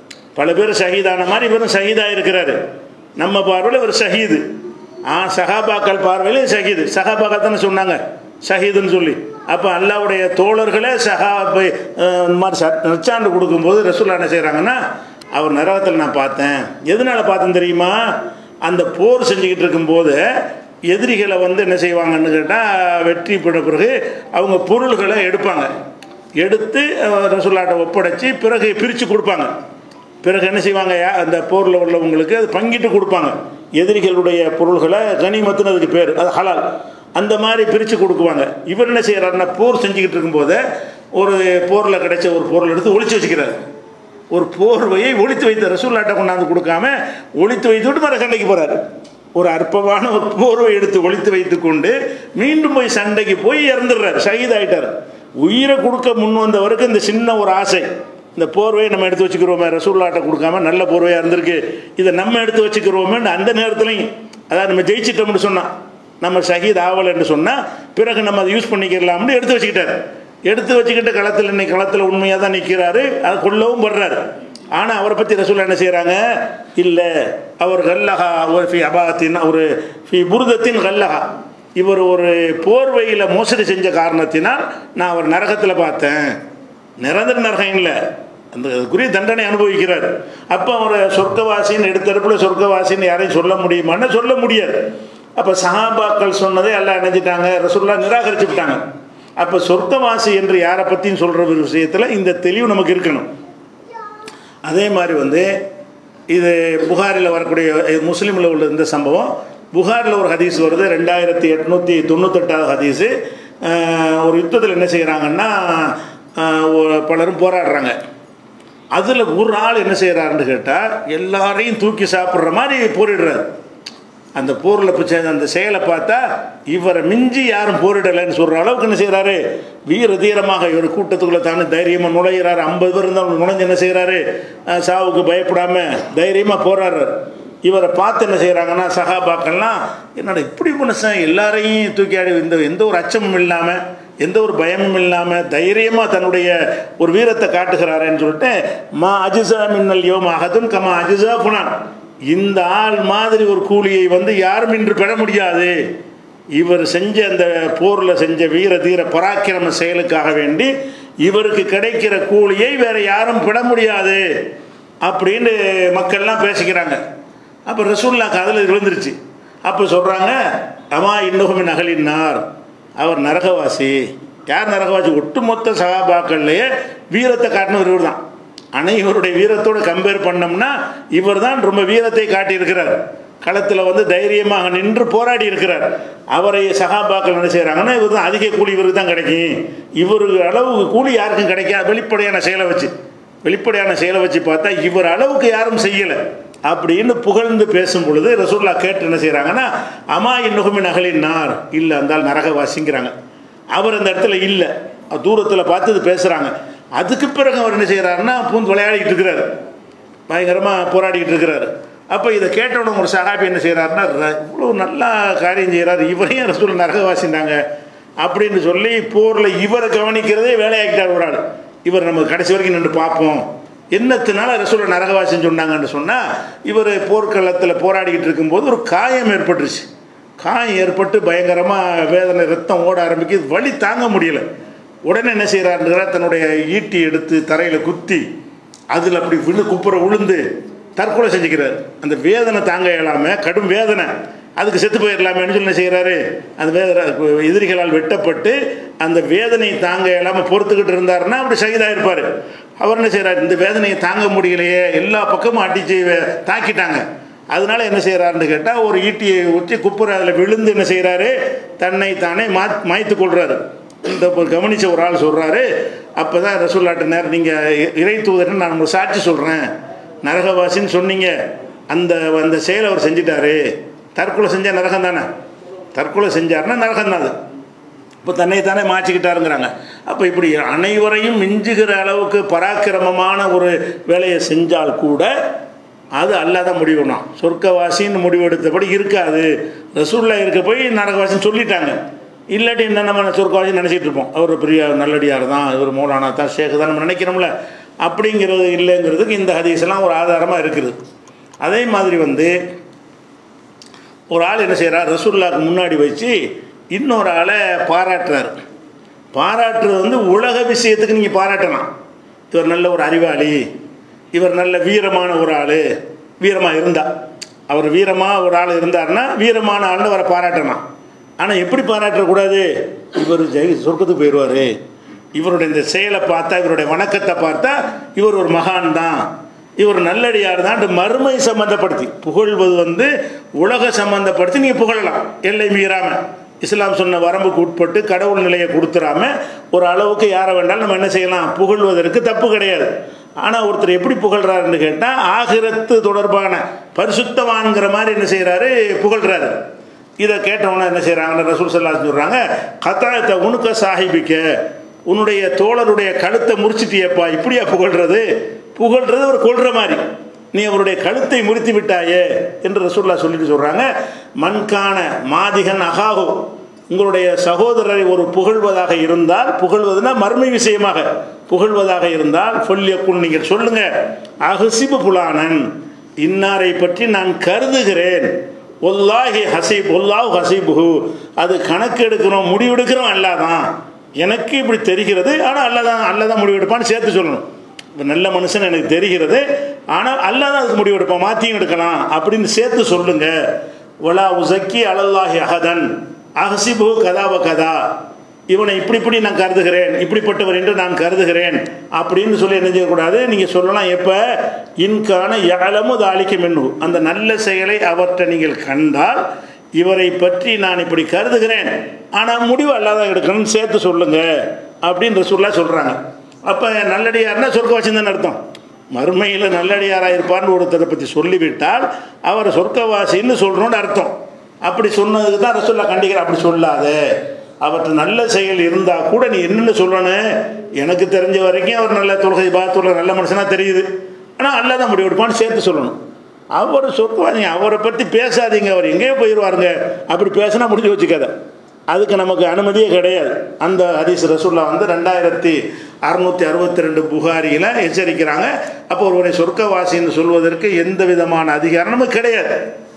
பல பேர் ஷஹீதான மாதிரி இவரும் ஷஹீதாக இருக்கிறாரு நம்ம பார்வையில் இவர் ஷஹீது ஆ சஹாபாக்கள் பார்வையில் ஷஹீது சஹாபாக்கள் தானே சொன்னாங்க ஷஹீதுன்னு சொல்லி அப்போ அல்லாவுடைய தோழர்களே சஹாபை அஹ், இந்த மாதிரி ச- நற்சான்று கொடுக்கும்போது ரசூல்லா என்ன செய்கிறாங்கன்னா அவர் நரகத்தில் நான் பார்த்தேன் எதனால் பார்த்தேன் தெரியுமா அந்த போர் செஞ்சுக்கிட்டு இருக்கும்போது எதிரிகளை வந்து என்ன செய்வாங்கன்னு கேட்டால் வெற்றி பெற்ற பிறகு அவங்க பொருள்களை எடுப்பாங்க எடுத்து அஹ், ரசூல்லாட்ட ஒப்படைச்சி பிறகு பிரித்து கொடுப்பாங்க பிறகு என்ன செய்வாங்க யா- அந்த போரில் உள்ளவங்களுக்கு அது பங்கிட்டு கொடுப்பாங்க எதிரிகளுடைய பொருள்களை கனிமத்துன்னு அதுக்கு பேர் அது ஹலால் அந்த மாதிரி பிரித்து கொடுக்குவாங்க இவர் என்ன செய்கிறாருன்னா போர் செஞ்சுக்கிட்டு இருக்கும்போது ஒரு போரில் கிடைச்ச ஒரு பொருள் எடுத்து ஒளிச்சு வச்சுக்கிறார் ஒரு போர்வையை ஒளித்து வைத்த ரசூல்லாட்ட கொண்டாந்து கொடுக்காம ஒளித்து வைத்துவிட்டு மறு சண்டைக்கு போகிறாரு ஒரு அற்பமான ஒரு போர்வை எடுத்து ஒளித்து வைத்து கொண்டு மீண்டும் போய் சண்டைக்கு போய் இறந்துடுறாரு ஷஹீத் ஆயிட்டார் உயிரை கொடுக்க முன் வந்தவருக்கு இந்த சின்ன ஒரு ஆசை இந்த போர்வையை நம்ம எடுத்து வச்சுக்கிறோமே ரசூல்லாட்ட கொடுக்காம நல்ல போர்வையாக இருந்திருக்கு இதை நம்ம எடுத்து வச்சுக்கிறோமே அந்த நேரத்துலையும் அதாவது நம்ம ஜெயிச்சிட்டோம்னு சொன்னான் நம்ம ஷஹீத் ஆவலைன்னு சொன்னால் பிறகு நம்ம அதை யூஸ் பண்ணிக்கிறலாம்னு எடுத்து வச்சுக்கிட்டாரு எடுத்து வச்சுக்கிட்டு களத்தில் இன்னைக்கு களத்தில் உண்மையாக தான் நிற்கிறாரு அதை கொல்லவும் படுறாரு ஆனால் அவரை பற்றி ரசூல் என்ன செய்கிறாங்க இல்லை அவர் கல்லஹா ஒரு ஃபி அபாத்தின் ஒரு ஃபி புருதத்தின் கல்லஹா இவர் ஒரு போர்வையில் மோசடி செஞ்ச காரணத்தினால் நான் அவர் நரகத்தில் பார்த்தேன் நிரந்தர நரகம் இல்லை அந்த அதுக்குரிய தண்டனை அனுபவிக்கிறார் அப்போ அவர் சொர்க்கவாசின்னு எடுத்தடுப்புல சொர்க்கவாசின்னு யாரையும் சொல்ல முடியுமான்னு சொல்ல முடியாது அப்போ சஹாபாக்கள் சொன்னதை எல்லாம் நினைச்சிட்டாங்க ரசூல்லா நிராகரிச்சு விட்டாங்க அப்போ சொர்க்கவாசி என்று யாரை பற்றியும் சொல்கிற ஒரு விஷயத்தில் இந்த தெளிவு நமக்கு இருக்கணும் அதே மாதிரி வந்து இது புகாரில் வரக்கூடிய முஸ்லீமில் உள்ள இந்த சம்பவம் புகாரில் ஒரு ஹதீஸ் வருது ரெண்டாயிரத்தி எட்நூற்றி தொண்ணூத்தெட்டாவது ஹதீஸு அஹ், ஒரு யுத்தத்தில் என்ன செய்கிறாங்கன்னா அஹ், ஒரு- பலரும் போராடுறாங்க அதில் ஒரு ஆள் என்ன செய்கிறாருன்னு கேட்டால் எல்லாரையும் தூக்கி சாப்பிட்ற மாதிரி போரிடுறாரு அந்த போரில் பிச்சை அந்த செயலை பார்த்தா இவரை மிஞ்சி யாரும் போரிடலைன்னு சொல்கிற அளவுக்கு என்ன செய்கிறாரு வீர தீரமாக இவர் கூட்டத்துக்குள்ளே தானே தைரியமாக நுழையிறாரு ஐம்பது பேர் இருந்தாலும் நுழைஞ்சு என்ன செய்கிறாரு சாவுக்கு பயப்படாமல் தைரியமாக போராடுறாரு இவரை பார்த்து என்ன செய்கிறாங்கன்னா சகாபாக்கள்லாம் என்னடா இப்படி மனுஷன் எல்லாரையும் தூக்கி ஆடி இந்த எந்த ஒரு அச்சமும் இல்லாமல் எந்த ஒரு பயமும் இல்லாமல் தைரியமாக தன்னுடைய ஒரு வீரத்தை காட்டுகிறாரேன்னு சொல்லிட்டு மா அஜிசா மின்னல் யோம் அகதும் கமா அஜிசா புனான் இந்த ஆள் மாதிரி ஒரு கூலியை வந்து யாரும் இன்று பெற முடியாது இவர் செஞ்ச அந்த போரில் செஞ்ச வீர தீர பராக்கிரம செயலுக்காக வேண்டி இவருக்கு கிடைக்கிற கூலியை வேற யாரும் பெற முடியாது அப்படின்னு மக்கள்லாம் பேசிக்கிறாங்க அப்போ ரசூல்லா காதில் விழுந்துருச்சு அப்போ சொல்கிறாங்க அம்மா இன்னும் நகலினார் அவர் நரகவாசி யார் நரகவாசி ஒட்டுமொத்த சகாபாக்கள்லேயே வீரத்தை காட்டினவர் இவர் தான் அனைவருடைய வீரத்தோடு கம்பேர் பண்ணோம்னா இவர் தான் ரொம்ப வீரத்தை காட்டியிருக்கிறார் களத்தில் வந்து தைரியமாக நின்று போராடி இருக்கிறார் அவரை சகாபாக்கள் என்ன செய்கிறாங்கன்னா இவர் தான் அதிக கூலி இவருக்கு தான் கிடைக்கும் இவருக்கு அளவுக்கு கூலி யாருக்கும் கிடைக்காது வெளிப்படையான செயலை வச்சு வெளிப்படையான செயலை வச்சு பார்த்தா இவர் அளவுக்கு யாரும் செய்யலை அப்படின்னு புகழ்ந்து பேசும் பொழுது ரசூல்லா கேட்டு என்ன செய்கிறாங்கன்னா அமா இன்னுகுமின் நகலின் நார் இல்லை அந்தால் நரகவாசிங்கிறாங்க அவர் அந்த இடத்துல இல்லை தூரத்தில் பார்த்து இது பேசுகிறாங்க அதுக்கு பிறகு அவர் என்ன செய்கிறாருன்னா பூந்து விளையாடிக்கிட்டு இருக்கிறாரு பயங்கரமாக போராடிக்கிட்டு இருக்கிறாரு அப்போ இதை கேட்டவுடனே ஒரு சகாபி என்ன செய்கிறாருன்னா இவ்வளோ நல்லா காரியம் செய்கிறாரு இவரையும் ரசூல் நரகவாசிந்தாங்க அப்படின்னு சொல்லி போரில் இவரை கவனிக்கிறதே வேலையாக்கிட்டார் ஒரு ஆள் இவர் நம்ம கடைசி வரைக்கும் நின்று பார்ப்போம் என்னத்தினால ரசூலை நரகவாசின்னு சொன்னாங்கன்னு சொன்னால் இவர் போர்க்களத்தில் போராடிக்கிட்டு இருக்கும்போது ஒரு காயம் ஏற்பட்டுருச்சு காயம் ஏற்பட்டு பயங்கரமாக வேதனை ரத்தம் ஓட ஆரம்பிக்குது வலி தாங்க முடியல உடனே என்ன செய்கிறாருங்கிற தன்னுடைய ஈட்டி எடுத்து தரையில் குத்தி அதில் அப்படி விழு குப்புற விழுந்து தற்கொலை செஞ்சுக்கிறார் அந்த வேதனை தாங்க இயலாமல் கடும் வேதனை அதுக்கு செத்து போயிடலாமேன்னு சொல்லி என்ன செய்கிறாரு அந்த வே எதிரிகளால் வெட்டப்பட்டு அந்த வேதனை தாங்க இல்லாமல் பொறுத்துக்கிட்டு இருந்தாருன்னா அப்படி ஷஹீதாக இருப்பார் அவர் என்ன செய்கிறார் இந்த வேதனையை தாங்க முடியலையே எல்லா பக்கமும் அடித்து தாக்கிட்டாங்க அதனால என்ன செய்கிறாருன்னு கேட்டால் ஒரு ஈட்டியை ஊற்றி குப்புற அதில் விழுந்து என்ன செய்கிறாரு தன்னை தானே மா மாய்த்து கொள்கிறாரு இந்த இப்போ கவனித்த ஒரு ஆள் சொல்கிறாரு அப்போ தான் ரசூல்லாட்ட நேரம் நீங்கள் இறை தூதர்னு நான் உங்களுக்கு சாட்சி சொல்கிறேன் நரகவாசின்னு சொன்னீங்க அந்த அந்த செயலை அவர் செஞ்சிட்டாரு தற்கொலை செஞ்சால் நரகம் தானே தற்கொலை செஞ்சாருன்னா நரகம் தான் அது இப்போ தன்னை தானே மாற்றிக்கிட்டாருங்கிறாங்க அப்போ இப்படி அனைவரையும் மிஞ்சுகிற அளவுக்கு பராக்கிரமமான ஒரு வேலையை செஞ்சால் கூட அது அல்லாத முடிவுனா சொர்க்கவாசின்னு முடிவெடுத்தபடி இருக்காது ரசூல்லா இருக்க போய் நரகவாசின்னு சொல்லிட்டாங்க இல்லாட்டி என்ன நம்ம சொர்க்கவாசி நினச்சிட்டு இருப்போம் அவர் பெரிய நல்லடியார் தான் இவர் மௌலானா தான் ஷேக் தான் நம்ம நினைக்கிறோம்ல அப்படிங்கிறது இல்லைங்கிறதுக்கு இந்த ஹதீஸ்லாம் ஒரு ஆதாரமாக இருக்குது அதே மாதிரி வந்து ஒரு ஆள் என்ன செய்கிறார் ரசூல்லாவுக்கு முன்னாடி வச்சு இன்னொரு ஆளை பாராட்டுறார் பாராட்டுறது வந்து உலக விஷயத்துக்கு நீங்கள் பாராட்டலாம் இவர் நல்ல ஒரு அறிவாளி இவர் நல்ல வீரமான ஒரு ஆள் வீரமாக இருந்தா அவர் வீரமாக ஒரு ஆள் இருந்தார்னா வீரமான ஆள்னு அவரை பாராட்டலாம் ஆனால் எப்படி பாராட்டக்கூடாது இவர் ஜெய் சொர்க்கத்துக்கு போயிடுவார் இவருடைய இந்த செயலை பார்த்தா இவருடைய வணக்கத்தை பார்த்தா இவர் ஒரு மகான் தான் இவர் நல்லடியார் தான் மறுமை சம்மந்தப்படுத்தி புகழ்வது வந்து உலக சம்மந்தப்படுத்தி நீங்கள் புகழலாம் எல்லை மீறாமல் இஸ்லாம் சொன்ன வரம்புக்கு உட்பட்டு கடவுள் நிலையை கொடுத்துடாம ஒரு அளவுக்கு யாரை வேண்டாலும் நம்ம என்ன செய்யலாம் புகழ்வதற்கு தப்பு கிடையாது ஆனால் ஒருத்தர் எப்படி புகழ்றாருன்னு கேட்டால் ஆகிரத்து தொடர்பான பரிசுத்தவான்கிற மாதிரி என்ன செய்கிறாரு புகழ்றாரு இதை கேட்டவன என்ன செய்கிறாங்க ரசூல் சல்லா சொல்கிறாங்க கத்தாயத்தை உணுக்க சாஹிபிக்க உன்னுடைய தோழருடைய கழுத்தை முறிச்சிட்டியப்பா இப்படியா புகழ்றது புகழ்றது ஒரு கொள்ற மாதிரி நீ அவருடைய கழுத்தை முறித்து விட்டாயே என்று ரசூல்லா சொல்லிட்டு சொல்கிறாங்க மண்கான மாதிகன் அகாகோ உங்களுடைய சகோதரரை ஒரு புகழ்வதாக இருந்தால் புகழ்வதுனா மர்மை விஷயமாக புகழ்வதாக இருந்தால் சொல்லியக்குள் நீங்கள் சொல்லுங்க அகசிபு புலானன் இன்னாரை பற்றி நான் கருதுகிறேன் ஒல்லாஹி ஹசீப் ஒல்லாஹ் ஹசீபுஹு அது கணக்கு எடுக்கிறோம் முடிவெடுக்கிறோம் அல்லாதான் எனக்கு இப்படி தெரிகிறது ஆனால் அல்லாதான் அல்லாதான் முடிவெடுப்பான்னு சேர்த்து சொல்லணும் இப்போ நல்ல மனுஷன் எனக்கு தெரிகிறது ஆனால் அல்லாதான் அதுக்கு முடிவெடுப்பான் மாற்றியும் எடுக்கலாம் அப்படின்னு சேர்த்து சொல்லுங்க ஒலா உசக்கி அலல்லாஹி அகதன் அஹசிபு கதாவ கதா இவனை இப்படி இப்படி நான் கருதுகிறேன் இப்படிப்பட்டவர் என்று நான் கருதுகிறேன் அப்படின்னு சொல்லி என்ன செய்யக்கூடாது நீங்கள் சொல்லலாம் எப்போ இன்கான யாழமு தாளிக்க மென்னு அந்த நல்ல செயலை அவற்றை நீங்கள் கண்டால் இவரை பற்றி நான் இப்படி கருதுகிறேன் ஆனால் முடிவு அல்லாத எடுக்கணும்னு சேர்த்து சொல்லுங்க அப்படின்னு சொல்லா சொல்கிறாங்க அப்போ நல்லடியார்னா சொர்க்க வச்சுருந்தேன்னு அர்த்தம் மறுமையில் நல்லடியாராக இருப்பார்னு ஒருத்தரை பற்றி சொல்லிவிட்டால் அவர் சொர்க்கவாசின்னு சொல்கிறோன்னு அர்த்தம் அப்படி சொன்னதுக்கு தான் ரசூல்லா கண்டிக்கிற அப்படி சொல்லாத அவற்றை நல்ல செயல் இருந்தால் கூட நீ என்னென்னு சொல்லணும் எனக்கு தெரிஞ்ச வரைக்கும் அவர் நல்ல தொழுகை பாத்துல நல்ல மனுஷனாக தெரியுது ஆனால் அல்ல தான் முடிவெடுப்பான்னு சேர்த்து சொல்லணும் அவர் சொர்க்கவாதி அவரை பற்றி பேசாதீங்க அவர் எங்கேயோ போயிடுவாருங்க அப்படி பேசினா முடிஞ்சு வச்சுக்காத அதுக்கு நமக்கு அனுமதியே கிடையாது அந்த ஹதீஸ் ரசூல்லா வந்து ரெண்டாயிரத்தி அறுநூற்றி அறுபத்தி ரெண்டு புகாரியில் எச்சரிக்கிறாங்க அப்போ ஒருவரை சொர்க்கவாசின்னு சொல்வதற்கு எந்த விதமான அதிகாரம் நமக்கு கிடையாது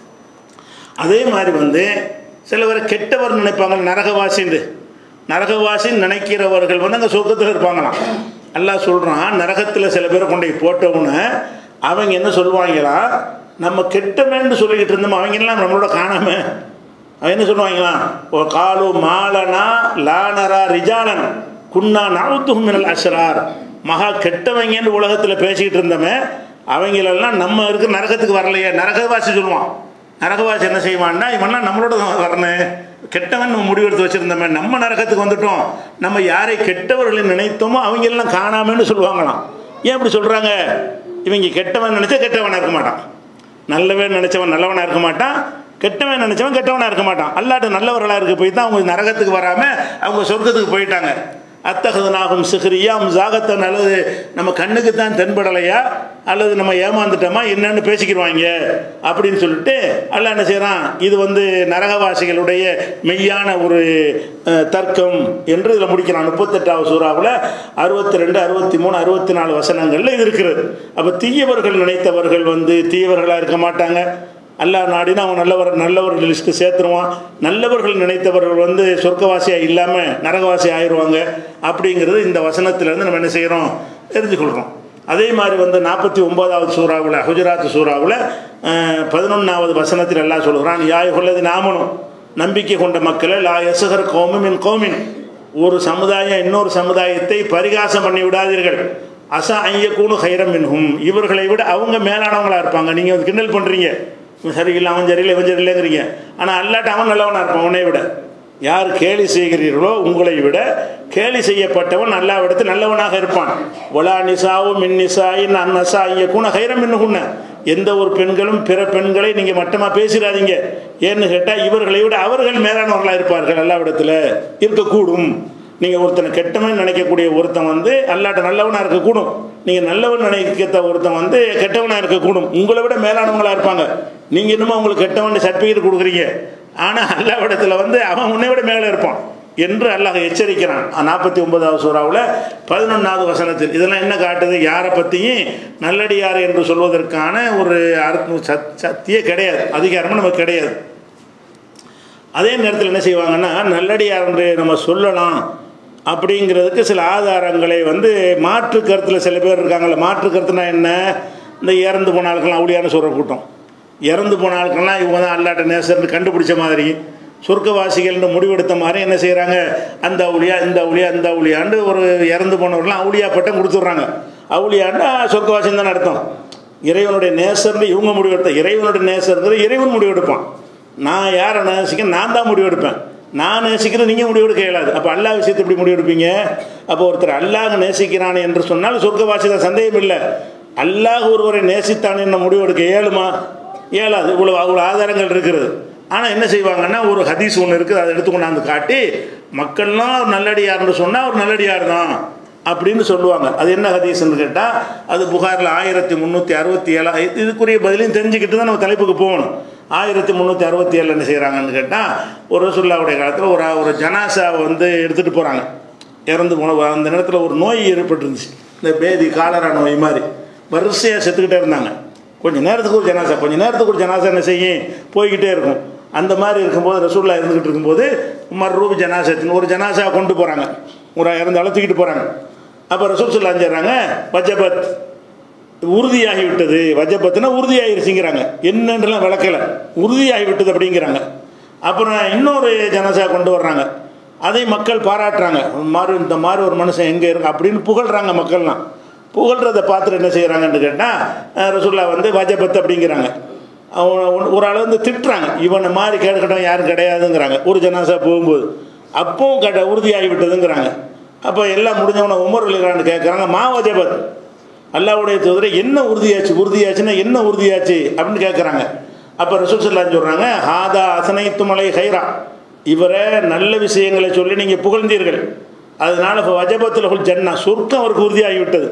அதே மாதிரி வந்து சிலவர் கெட்டவர் நினைப்பாங்க நரகவாசின்னு நரகவாசின்னு நினைக்கிறவர்கள் வந்து அங்கே சொர்க்கத்தில் இருப்பாங்களாம் எல்லாம் சொல்கிறான் நரகத்தில் சில பேரை கொண்டு போய் போட்டவுன்னு அவங்க என்ன சொல்லுவாங்களா நம்ம கெட்டவன்னு சொல்லிக்கிட்டு இருந்தோம் அவங்க எல்லாம் நம்மளோட காணாம அவன் என்ன சொல்லுவாங்களா ஒரு காலு மாலனா லானரா ரிஜாலன் குன்னா நாவுத்துகும் மினல் அஸ்ரார் மகா கெட்டவங்கன்னு உலகத்தில் பேசிக்கிட்டு இருந்தோமே அவங்களெல்லாம் நம்ம இருக்கிற நரகத்துக்கு வரலையே நரகவாசி சொல்லுவான் நரகவாசி என்ன செய்வான்னா இவன்லாம் நம்மளோட தான் வரணும் கெட்டவன் நம்ம முடிவெடுத்து வச்சுருந்தோமே நம்ம நரகத்துக்கு வந்துட்டோம் நம்ம யாரை கெட்டவர்களை நினைத்தோமோ அவங்க எல்லாம் காணாமன்னு சொல்லுவாங்களாம் ஏன் இப்படி சொல்கிறாங்க இவங்க கெட்டவன் நினச்சா கெட்டவனாக இருக்க மாட்டான் நல்லவன் நினச்சவன் நல்லவனாக இருக்க மாட்டான் கெட்டவன் நினச்சவன் கெட்டவனாக இருக்க மாட்டான் அல்லாட்டு நல்லவர்களாக இருக்க போய் தான் அவங்க நரகத்துக்கு வராமல் அவங்க சொர்க்கத்துக்கு போயிட்டாங்க அத்தகதனாகும் சிஹரியாம் ஜாகத்தன் அல்லது நம்ம கண்ணுக்கு தான் தென்படலையா அல்லது நம்ம ஏமாந்துட்டோமா என்னன்னு பேசிக்கிடுவாங்க அப்படின்னு சொல்லிட்டு அல்ல என்ன செய்கிறான் இது வந்து நரகவாசிகளுடைய மெய்யான ஒரு தர்க்கம் என்று இதில் முடிக்கிறான் முப்பத்தெட்டாவது சூறாவில் அறுபத்தி ரெண்டு அறுபத்தி மூணு அறுபத்தி நாலு வசனங்களில் இது இருக்கிறது அப்போ தீயவர்கள் நினைத்தவர்கள் வந்து தீயவர்களாக இருக்க மாட்டாங்க அல்லாஹ் நாடினா அவன் நல்லவர் நல்லவர்கள் லிஸ்ட்டு சேர்த்துருவான் நல்லவர்கள் நினைத்தவர்கள் வந்து சொர்க்கவாசியாக இல்லாமல் நரகவாசி ஆயிடுவாங்க அப்படிங்கிறது இந்த வசனத்திலேருந்து நம்ம என்ன செய்கிறோம் தெரிஞ்சுக்கொள்கிறோம் அதே மாதிரி வந்து நாற்பத்தி ஒன்பதாவது சூறாவில் ஹுஜராத் சூறாவில் பதினொன்றாவது வசனத்தில் எல்லாம் சொல்கிறான் யாய் கொள்ளது நாமனும் நம்பிக்கை கொண்ட மக்களை லா எசுகர் கோமின் கோமின் ஒரு சமுதாயம் இன்னொரு சமுதாயத்தை பரிகாசம் பண்ணி விடாதீர்கள் அசா ஐயக்கூனு ஹைரம் மின்ஹும் இவர்களை விட அவங்க மேலானவங்களா இருப்பாங்க நீங்கள் வந்து கிண்டல் பண்ணுறீங்க இவன் சரியில்லை அவன் சரியில்லை இவன் சரியில்லைங்கிறீங்க ஆனால் அல்லாட்ட அவன் நல்லவனாக இருப்பான் உன்னை விட யார் கேலி செய்கிறீர்களோ உங்களை விட கேலி செய்யப்பட்டவன் அல்லாவிடத்தில் நல்லவனாக இருப்பான் ஒலா நிசாவும் மின் நிசாயின் அந்நசா ஐயக்கூன ஹைரம் மின்னுகுன்ன எந்த ஒரு பெண்களும் பிற பெண்களை நீங்கள் மட்டமாக பேசிடாதீங்க ஏன்னு கேட்டால் இவர்களை விட அவர்கள் மேலானவர்களாக இருப்பார்கள் அல்லாவிடத்தில் இருக்கக்கூடும் நீங்கள் ஒருத்தனை கெட்டவன் நினைக்கக்கூடிய ஒருத்தன் வந்து அல்லாட்ட நல்லவனாக இருக்கக்கூடும் நீங்கள் நல்லவன் நினைக்கிற ஒருத்தன் வந்து கெட்டவனாக இருக்கக்கூடும் உங்களை விட மேலானவங்களாக இருப்பாங்க நீங்கள் இன்னமும் உங்களுக்கு கெட்டவன் சர்டிஃபிகேட் கொடுக்குறீங்க ஆனால் அல்லாவிடத்தில் வந்து அவன் உன்னை விட மேலே இருப்பான் என்று அல்லாஹ் எச்சரிக்கிறான் நாற்பத்தி ஒன்பதாவது சூறாவில் பதினொன்றாவது வசனத்தில் இதெல்லாம் என்ன காட்டுது யாரை பற்றியும் நல்லடியார் என்று சொல்வதற்கான ஒரு அர்த்தம் சத் சத்தியே கிடையாது அதிகாரமும் நமக்கு கிடையாது அதே நேரத்தில் என்ன செய்வாங்கன்னா நல்லடியார் என்று நம்ம சொல்லலாம் அப்படிங்கிறதுக்கு சில ஆதாரங்களை வந்து மாற்று கருத்தில் சில பேர் இருக்காங்கல்ல மாற்று கருத்துனா என்ன இந்த இறந்து போன ஆட்கள்லாம் அவளியான சொல்கிற கூட்டம் இறந்து போன ஆட்கள்லாம் இவங்க தான் அல்லாட்ட நேசர்னு கண்டுபிடிச்ச மாதிரி சொர்க்கவாசிகள்னு முடிவெடுத்த மாதிரி என்ன செய்கிறாங்க அந்த அவுளியா இந்த அவுளியா இந்த அவுளியாண்டு ஒரு இறந்து போனவர்கள்லாம் அவுளியா பட்டம் கொடுத்துட்றாங்க அவுளியாண்டா சொர்க்கவாசின்னு தானே அர்த்தம் இறைவனுடைய நேசர்னு இவங்க முடிவெடுத்த இறைவனுடைய நேசர்ங்கிறது இறைவன் முடிவெடுப்பான் நான் யாரை நேசிக்க நான் தான் முடிவெடுப்பேன் நான் நேசிக்கிறது நீங்கள் முடிவெடுக்க இயலாது அப்போ அல்லாஹ் விஷயத்தை எப்படி முடிவெடுப்பீங்க அப்போ ஒருத்தர் அல்லாஹ் நேசிக்கிறான் என்று சொன்னால் சொர்க்கவாசி தான் சந்தேகம் இல்லை அல்லாஹ் ஒருவரை நேசித்தான் என்ன முடிவெடுக்க இயலுமா இயலாது இவ்வளோ அவ்வளோ ஆதாரங்கள் இருக்கிறது ஆனால் என்ன செய்வாங்கன்னா ஒரு ஹதீஸ் ஒன்று இருக்குது அதை எடுத்து கொண்டாந்து காட்டி மக்கள்லாம் நல்லடியார்னு சொன்னால் ஒரு நல்லடியார் தான் அப்படின்னு சொல்லுவாங்க அது என்ன ஹதீஸ்ன்னு கேட்டால் அது புகாரில் ஆயிரத்தி முந்நூற்றி அறுபத்தி ஏழா இதுக்குரிய பதிலையும் தெரிஞ்சுக்கிட்டு தான் நம்ம தலைப்புக்கு போகணும் ஆயிரத்தி முந்நூற்றி அறுபத்தி ஏழில் என்ன செய்கிறாங்கன்னு கேட்டால் ஒரு ரசுல்லாவுடைய காலத்தில் ஒரு ஒரு ஜனாசாவை வந்து எடுத்துகிட்டு போகிறாங்க இறந்து போன அந்த நேரத்தில் ஒரு நோய் ஏற்பட்டுருந்துச்சு இந்த பேதி காலரா நோய் மாதிரி வரிசையாக செத்துக்கிட்டே இருந்தாங்க கொஞ்சம் நேரத்துக்கு ஒரு ஜனாசா கொஞ்சம் நேரத்துக்கு ஒரு ஜனாசா என்ன செய்யும் போய்கிட்டே இருக்கும் அந்த மாதிரி இருக்கும்போது ரசூல்லா இருந்துக்கிட்டு இருக்கும்போது மர்ரூப் ஜனாசத்தின் ஒரு ஜனாசா கொண்டு போகிறாங்க ஒரு இறந்து அழுத்திக்கிட்டு போகிறாங்க அப்போ ரசூல் சொல்லா செய்கிறாங்க வஜபத் உறுதியாகி விட்டது வஜபத்துனா உறுதியாகிருச்சுங்கிறாங்க என்னன்றலாம் விளக்கலை உறுதியாகி விட்டது அப்படிங்கிறாங்க அப்புறம் இன்னொரு ஜனாசா கொண்டு வர்றாங்க அதை மக்கள் பாராட்டுறாங்க மாறு இந்த மாதிரி ஒரு மனுஷன் எங்கே இருக்கு அப்படின்னு புகழ்கிறாங்க மக்கள்லாம் புகழ்கிறத பார்த்துட்டு என்ன செய்கிறாங்கன்னு கேட்டால் ரசுல்லா வந்து வஜபத் அப்படிங்கிறாங்க அவன் ஒரு ஆள் வந்து திட்டுறாங்க இவனை மாதிரி கேட்கட்டும் யாரும் கிடையாதுங்கிறாங்க ஒரு ஜனாசா போகும்போது அப்பவும் கட்ட உறுதியாகி விட்டதுங்கிறாங்க அப்போ எல்லாம் முடிஞ்சவனை உமர் அலிகான்னு கேட்குறாங்க மா வஜபத் அல்லாவுடைய தூதரை என்ன உறுதியாச்சு உறுதியாச்சுன்னா என்ன உறுதியாச்சு அப்படின்னு கேட்குறாங்க அப்போ ரசூல் சொல்லான்னு சொல்கிறாங்க ஹாதா அசனைத்து மலை ஹைரா இவரை நல்ல விஷயங்களை சொல்லி நீங்கள் புகழ்ந்தீர்கள் அதனால இப்போ வஜபத்தில் ஜன்னா சொர்க்கம் அவருக்கு உறுதியாகிவிட்டது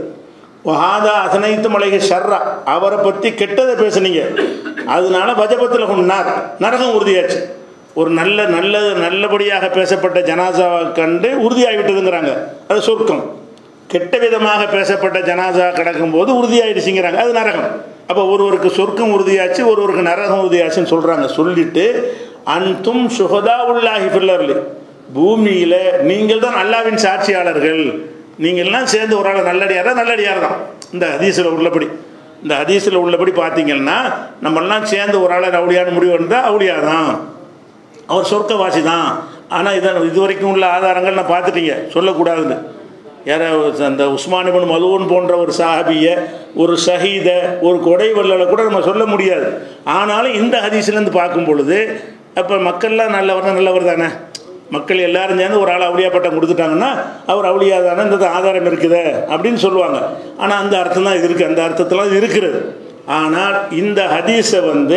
ஹாதா அசனைத்து மலைக ஷர்ரா அவரை பற்றி கெட்டதை பேசுனீங்க அதனால வஜபத்தில் கொண்டார் நரகம் உறுதியாச்சு ஒரு நல்ல நல்லது நல்லபடியாக பேசப்பட்ட ஜனாசாவை கண்டு உறுதியாகிவிட்டதுங்கிறாங்க அது சொர்க்கம் கெட்ட விதமாக பேசப்பட்ட ஜனாசா கிடக்கும்போது உறுதியாயிடுச்சுங்கிறாங்க அது நரகம் அப்போ ஒருவருக்கு சொர்க்கம் உறுதியாச்சு ஒருவருக்கு நரகம் உறுதியாச்சுன்னு சொல்கிறாங்க சொல்லிட்டு அன்தும் சுகதா உள்ளாகி பில்லர்லி பூமியில் நீங்கள் தான் அல்லாவின் சாட்சியாளர்கள் நீங்கள்லாம் சேர்ந்து ஒரு ஆள் நல்லடியாரா நல்லடியார் தான் இந்த ஹதீஸில் உள்ளபடி இந்த ஹதீஸில் உள்ளபடி பார்த்தீங்கன்னா நம்மெல்லாம் சேர்ந்து ஒரு ஆளை அவுளியான முடிவு இருந்தால் அவுளியா தான் அவர் சொர்க்கவாசி தான் ஆனால் இதான் இது வரைக்கும் உள்ள ஆதாரங்கள் நான் பார்த்துட்டீங்க சொல்லக்கூடாதுன்னு யார அந்த உஸ்மானிபன் மதுவன் போன்ற ஒரு சாஹபிய ஒரு ஷஹீத ஒரு கொடை வல்லலை கூட நம்ம சொல்ல முடியாது ஆனாலும் இந்த ஹதீஸ்லேருந்து பார்க்கும் பொழுது அப்போ மக்கள்லாம் நல்லவர் நல்லவர் தானே மக்கள் எல்லாரும் சேர்ந்து ஒரு ஆள் அவுளியா பட்டம் கொடுத்துட்டாங்கன்னா அவர் அவுளியா தானே இந்த ஆதாரம் இருக்குது அப்படின்னு சொல்லுவாங்க ஆனால் அந்த அர்த்தம் தான் இது இருக்குது அந்த அர்த்தத்தில் இது இருக்கிறது ஆனால் இந்த ஹதீஸை வந்து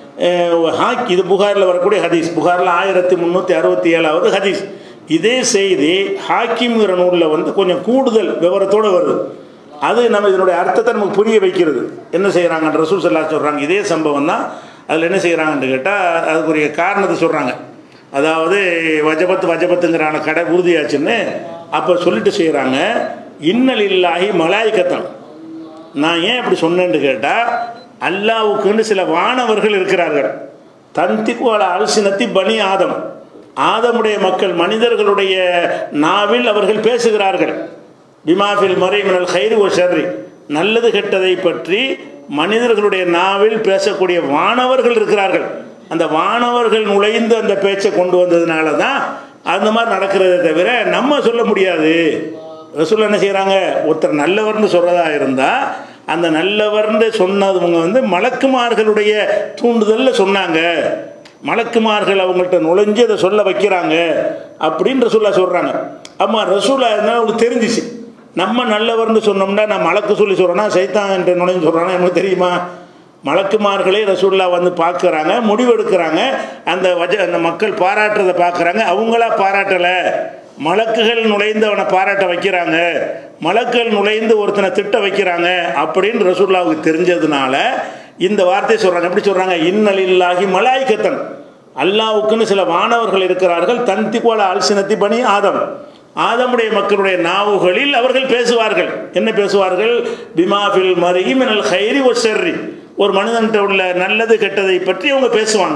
ஹாக் இது புகாரில் வரக்கூடிய ஹதீஸ் புகாரில் ஆயிரத்தி முந்நூற்றி அறுபத்தி ஏழாவது ஹதீஸ் இதே செய்தி ஹாக்கிம்ங்கிற நூலில் வந்து கொஞ்சம் கூடுதல் விவரத்தோடு வருது அது நம்ம இதனுடைய அர்த்தத்தை நமக்கு புரிய வைக்கிறது என்ன செய்கிறாங்க ரசூல் சல்லா சொல்கிறாங்க இதே சம்பவம் தான் அதில் என்ன செய்கிறாங்கன்னு கேட்டால் அதுக்குரிய காரணத்தை சொல்கிறாங்க அதாவது வஜபத்து வஜபத்துங்கிறான கடை உறுதியாச்சுன்னு அப்போ சொல்லிட்டு செய்கிறாங்க இன்னல் இல்லாகி மலாய்க்கத்தான் நான் ஏன் இப்படி சொன்னேன்னு கேட்டால் அல்லாவுக்குன்னு சில வானவர்கள் இருக்கிறார்கள் தந்திக்குவால அல்சினத்தி பனி ஆதம் ஆதமுடைய மக்கள் மனிதர்களுடைய நாவில் அவர்கள் பேசுகிறார்கள் பிமாஃபில் மறை மினல் ஹைரு ஓ ஷர்ரி நல்லது கெட்டதை பற்றி மனிதர்களுடைய நாவில் பேசக்கூடிய வானவர்கள் இருக்கிறார்கள் அந்த வானவர்கள் நுழைந்து அந்த பேச்சை கொண்டு வந்ததுனால தான் அந்த மாதிரி நடக்கிறதே தவிர நம்ம சொல்ல முடியாது ரசூல் என்ன செய்கிறாங்க ஒருத்தர் நல்லவர்னு சொல்கிறதா இருந்தால் அந்த நல்லவர்னு சொன்னவங்க வந்து மலக்குமார்களுடைய தூண்டுதலில் சொன்னாங்க மலக்குமார்கள் அவங்கள்ட்ட நுழைஞ்சு அதை சொல்ல வைக்கிறாங்க அப்படின்னு ரசூல்லா சொல்கிறாங்க ஆமாம் ரசூல்லா இருந்தால் அவங்களுக்கு தெரிஞ்சிச்சு நம்ம நல்லவர்னு சொன்னோம்னா நான் மலக்கு சொல்லி சொல்கிறேன்னா சைத்தான் என்று நுழைஞ்சு சொல்கிறானா எனக்கு தெரியுமா மலக்குமார்களே ரசூல்லா வந்து பார்க்குறாங்க முடிவெடுக்கிறாங்க அந்த வஜ அந்த மக்கள் பாராட்டுறதை பார்க்குறாங்க அவங்களா பாராட்டலை மலக்குகள் நுழைந்து அவனை பாராட்ட வைக்கிறாங்க மலக்குகள் நுழைந்து ஒருத்தனை திட்ட வைக்கிறாங்க அப்படின்னு ரசூல்லாவுக்கு தெரிஞ்சதுனால இந்த வார்த்தை சொல்கிறாங்க எப்படி சொல்கிறாங்க இன்னலில்லாகி மலாய்க்கத்தன் அல்லாவுக்குன்னு சில வானவர்கள் இருக்கிறார்கள் தந்தி போல அல்சினத்தி பணி ஆதம் ஆதமுடைய மக்களுடைய நாவுகளில் அவர்கள் பேசுவார்கள் என்ன பேசுவார்கள் பிமாஃபில் மருகி மினல் ஹைரி ஒரு செர்ரி ஒரு மனிதன்கிட்ட உள்ள நல்லது கெட்டதை பற்றி அவங்க பேசுவாங்க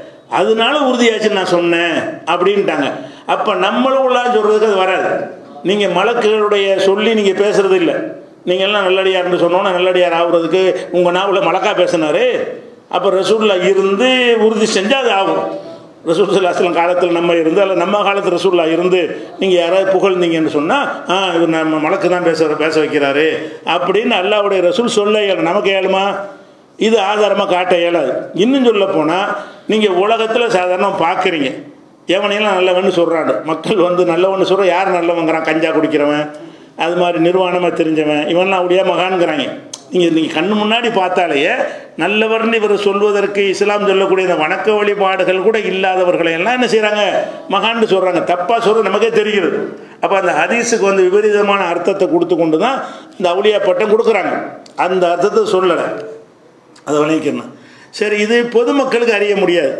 அதனால உறுதியாச்சுன்னு நான் சொன்னேன் அப்படின்ட்டாங்க அப்போ நம்மளும் உள்ளான்னு சொல்கிறதுக்கு அது வராது நீங்கள் மலக்குகளுடைய சொல்லி நீங்கள் பேசுறது இல்லை நீங்கள் எல்லாம் நல்லடியார்னு சொன்னோன்னா நல்லடியார் ஆகுறதுக்கு உங்கள் நாவில் மலக்கா பேசினாரு அப்போ ரசூல்லா இருந்து உறுதி செஞ்சால் அது ஆகும் ரசூல் சல்லாஸ்லம் காலத்தில் நம்ம இருந்து அல்ல நம்ம காலத்தில் ரசூல்லா இருந்து நீங்கள் யாராவது புகழ்ந்தீங்கன்னு சொன்னால் ஆ இவர் நம்ம மலக்கு தான் பேச பேச வைக்கிறாரு அப்படின்னு அல்லாவுடைய ரசூல் சொல்ல இயலும் நமக்கு இயலுமா இது ஆதாரமாக காட்ட இயலாது இன்னும் சொல்ல போனால் நீங்கள் உலகத்தில் சாதாரணம் பார்க்குறீங்க எவனையெல்லாம் நல்லவன்னு சொல்கிறாங்க மக்கள் வந்து நல்லவன்னு சொல்கிற யார் நல்லவங்கிறான் கஞ்சா குடிக்கிறவன் அது மாதிரி நிர்வாணமாக தெரிஞ்சவன் இவன்லாம் அப்படியே மகான்கிறாங்க நீங்கள் நீங்கள் கண்ணு முன்னாடி பார்த்தாலேயே நல்லவர்னு இவர் சொல்வதற்கு இஸ்லாம் சொல்லக்கூடிய இந்த வணக்க வழிபாடுகள் கூட இல்லாதவர்களை எல்லாம் என்ன செய்கிறாங்க மகான்னு சொல்கிறாங்க தப்பாக சொல்கிறது நமக்கே தெரிகிறது அப்போ அந்த ஹதீஸுக்கு வந்து விபரீதமான அர்த்தத்தை கொடுத்து கொண்டு தான் இந்த அவுளியா பட்டம் கொடுக்குறாங்க அந்த அர்த்தத்தை சொல்லலை அதை விளைவிக்கணும் சரி இது பொதுமக்களுக்கு அறிய முடியாது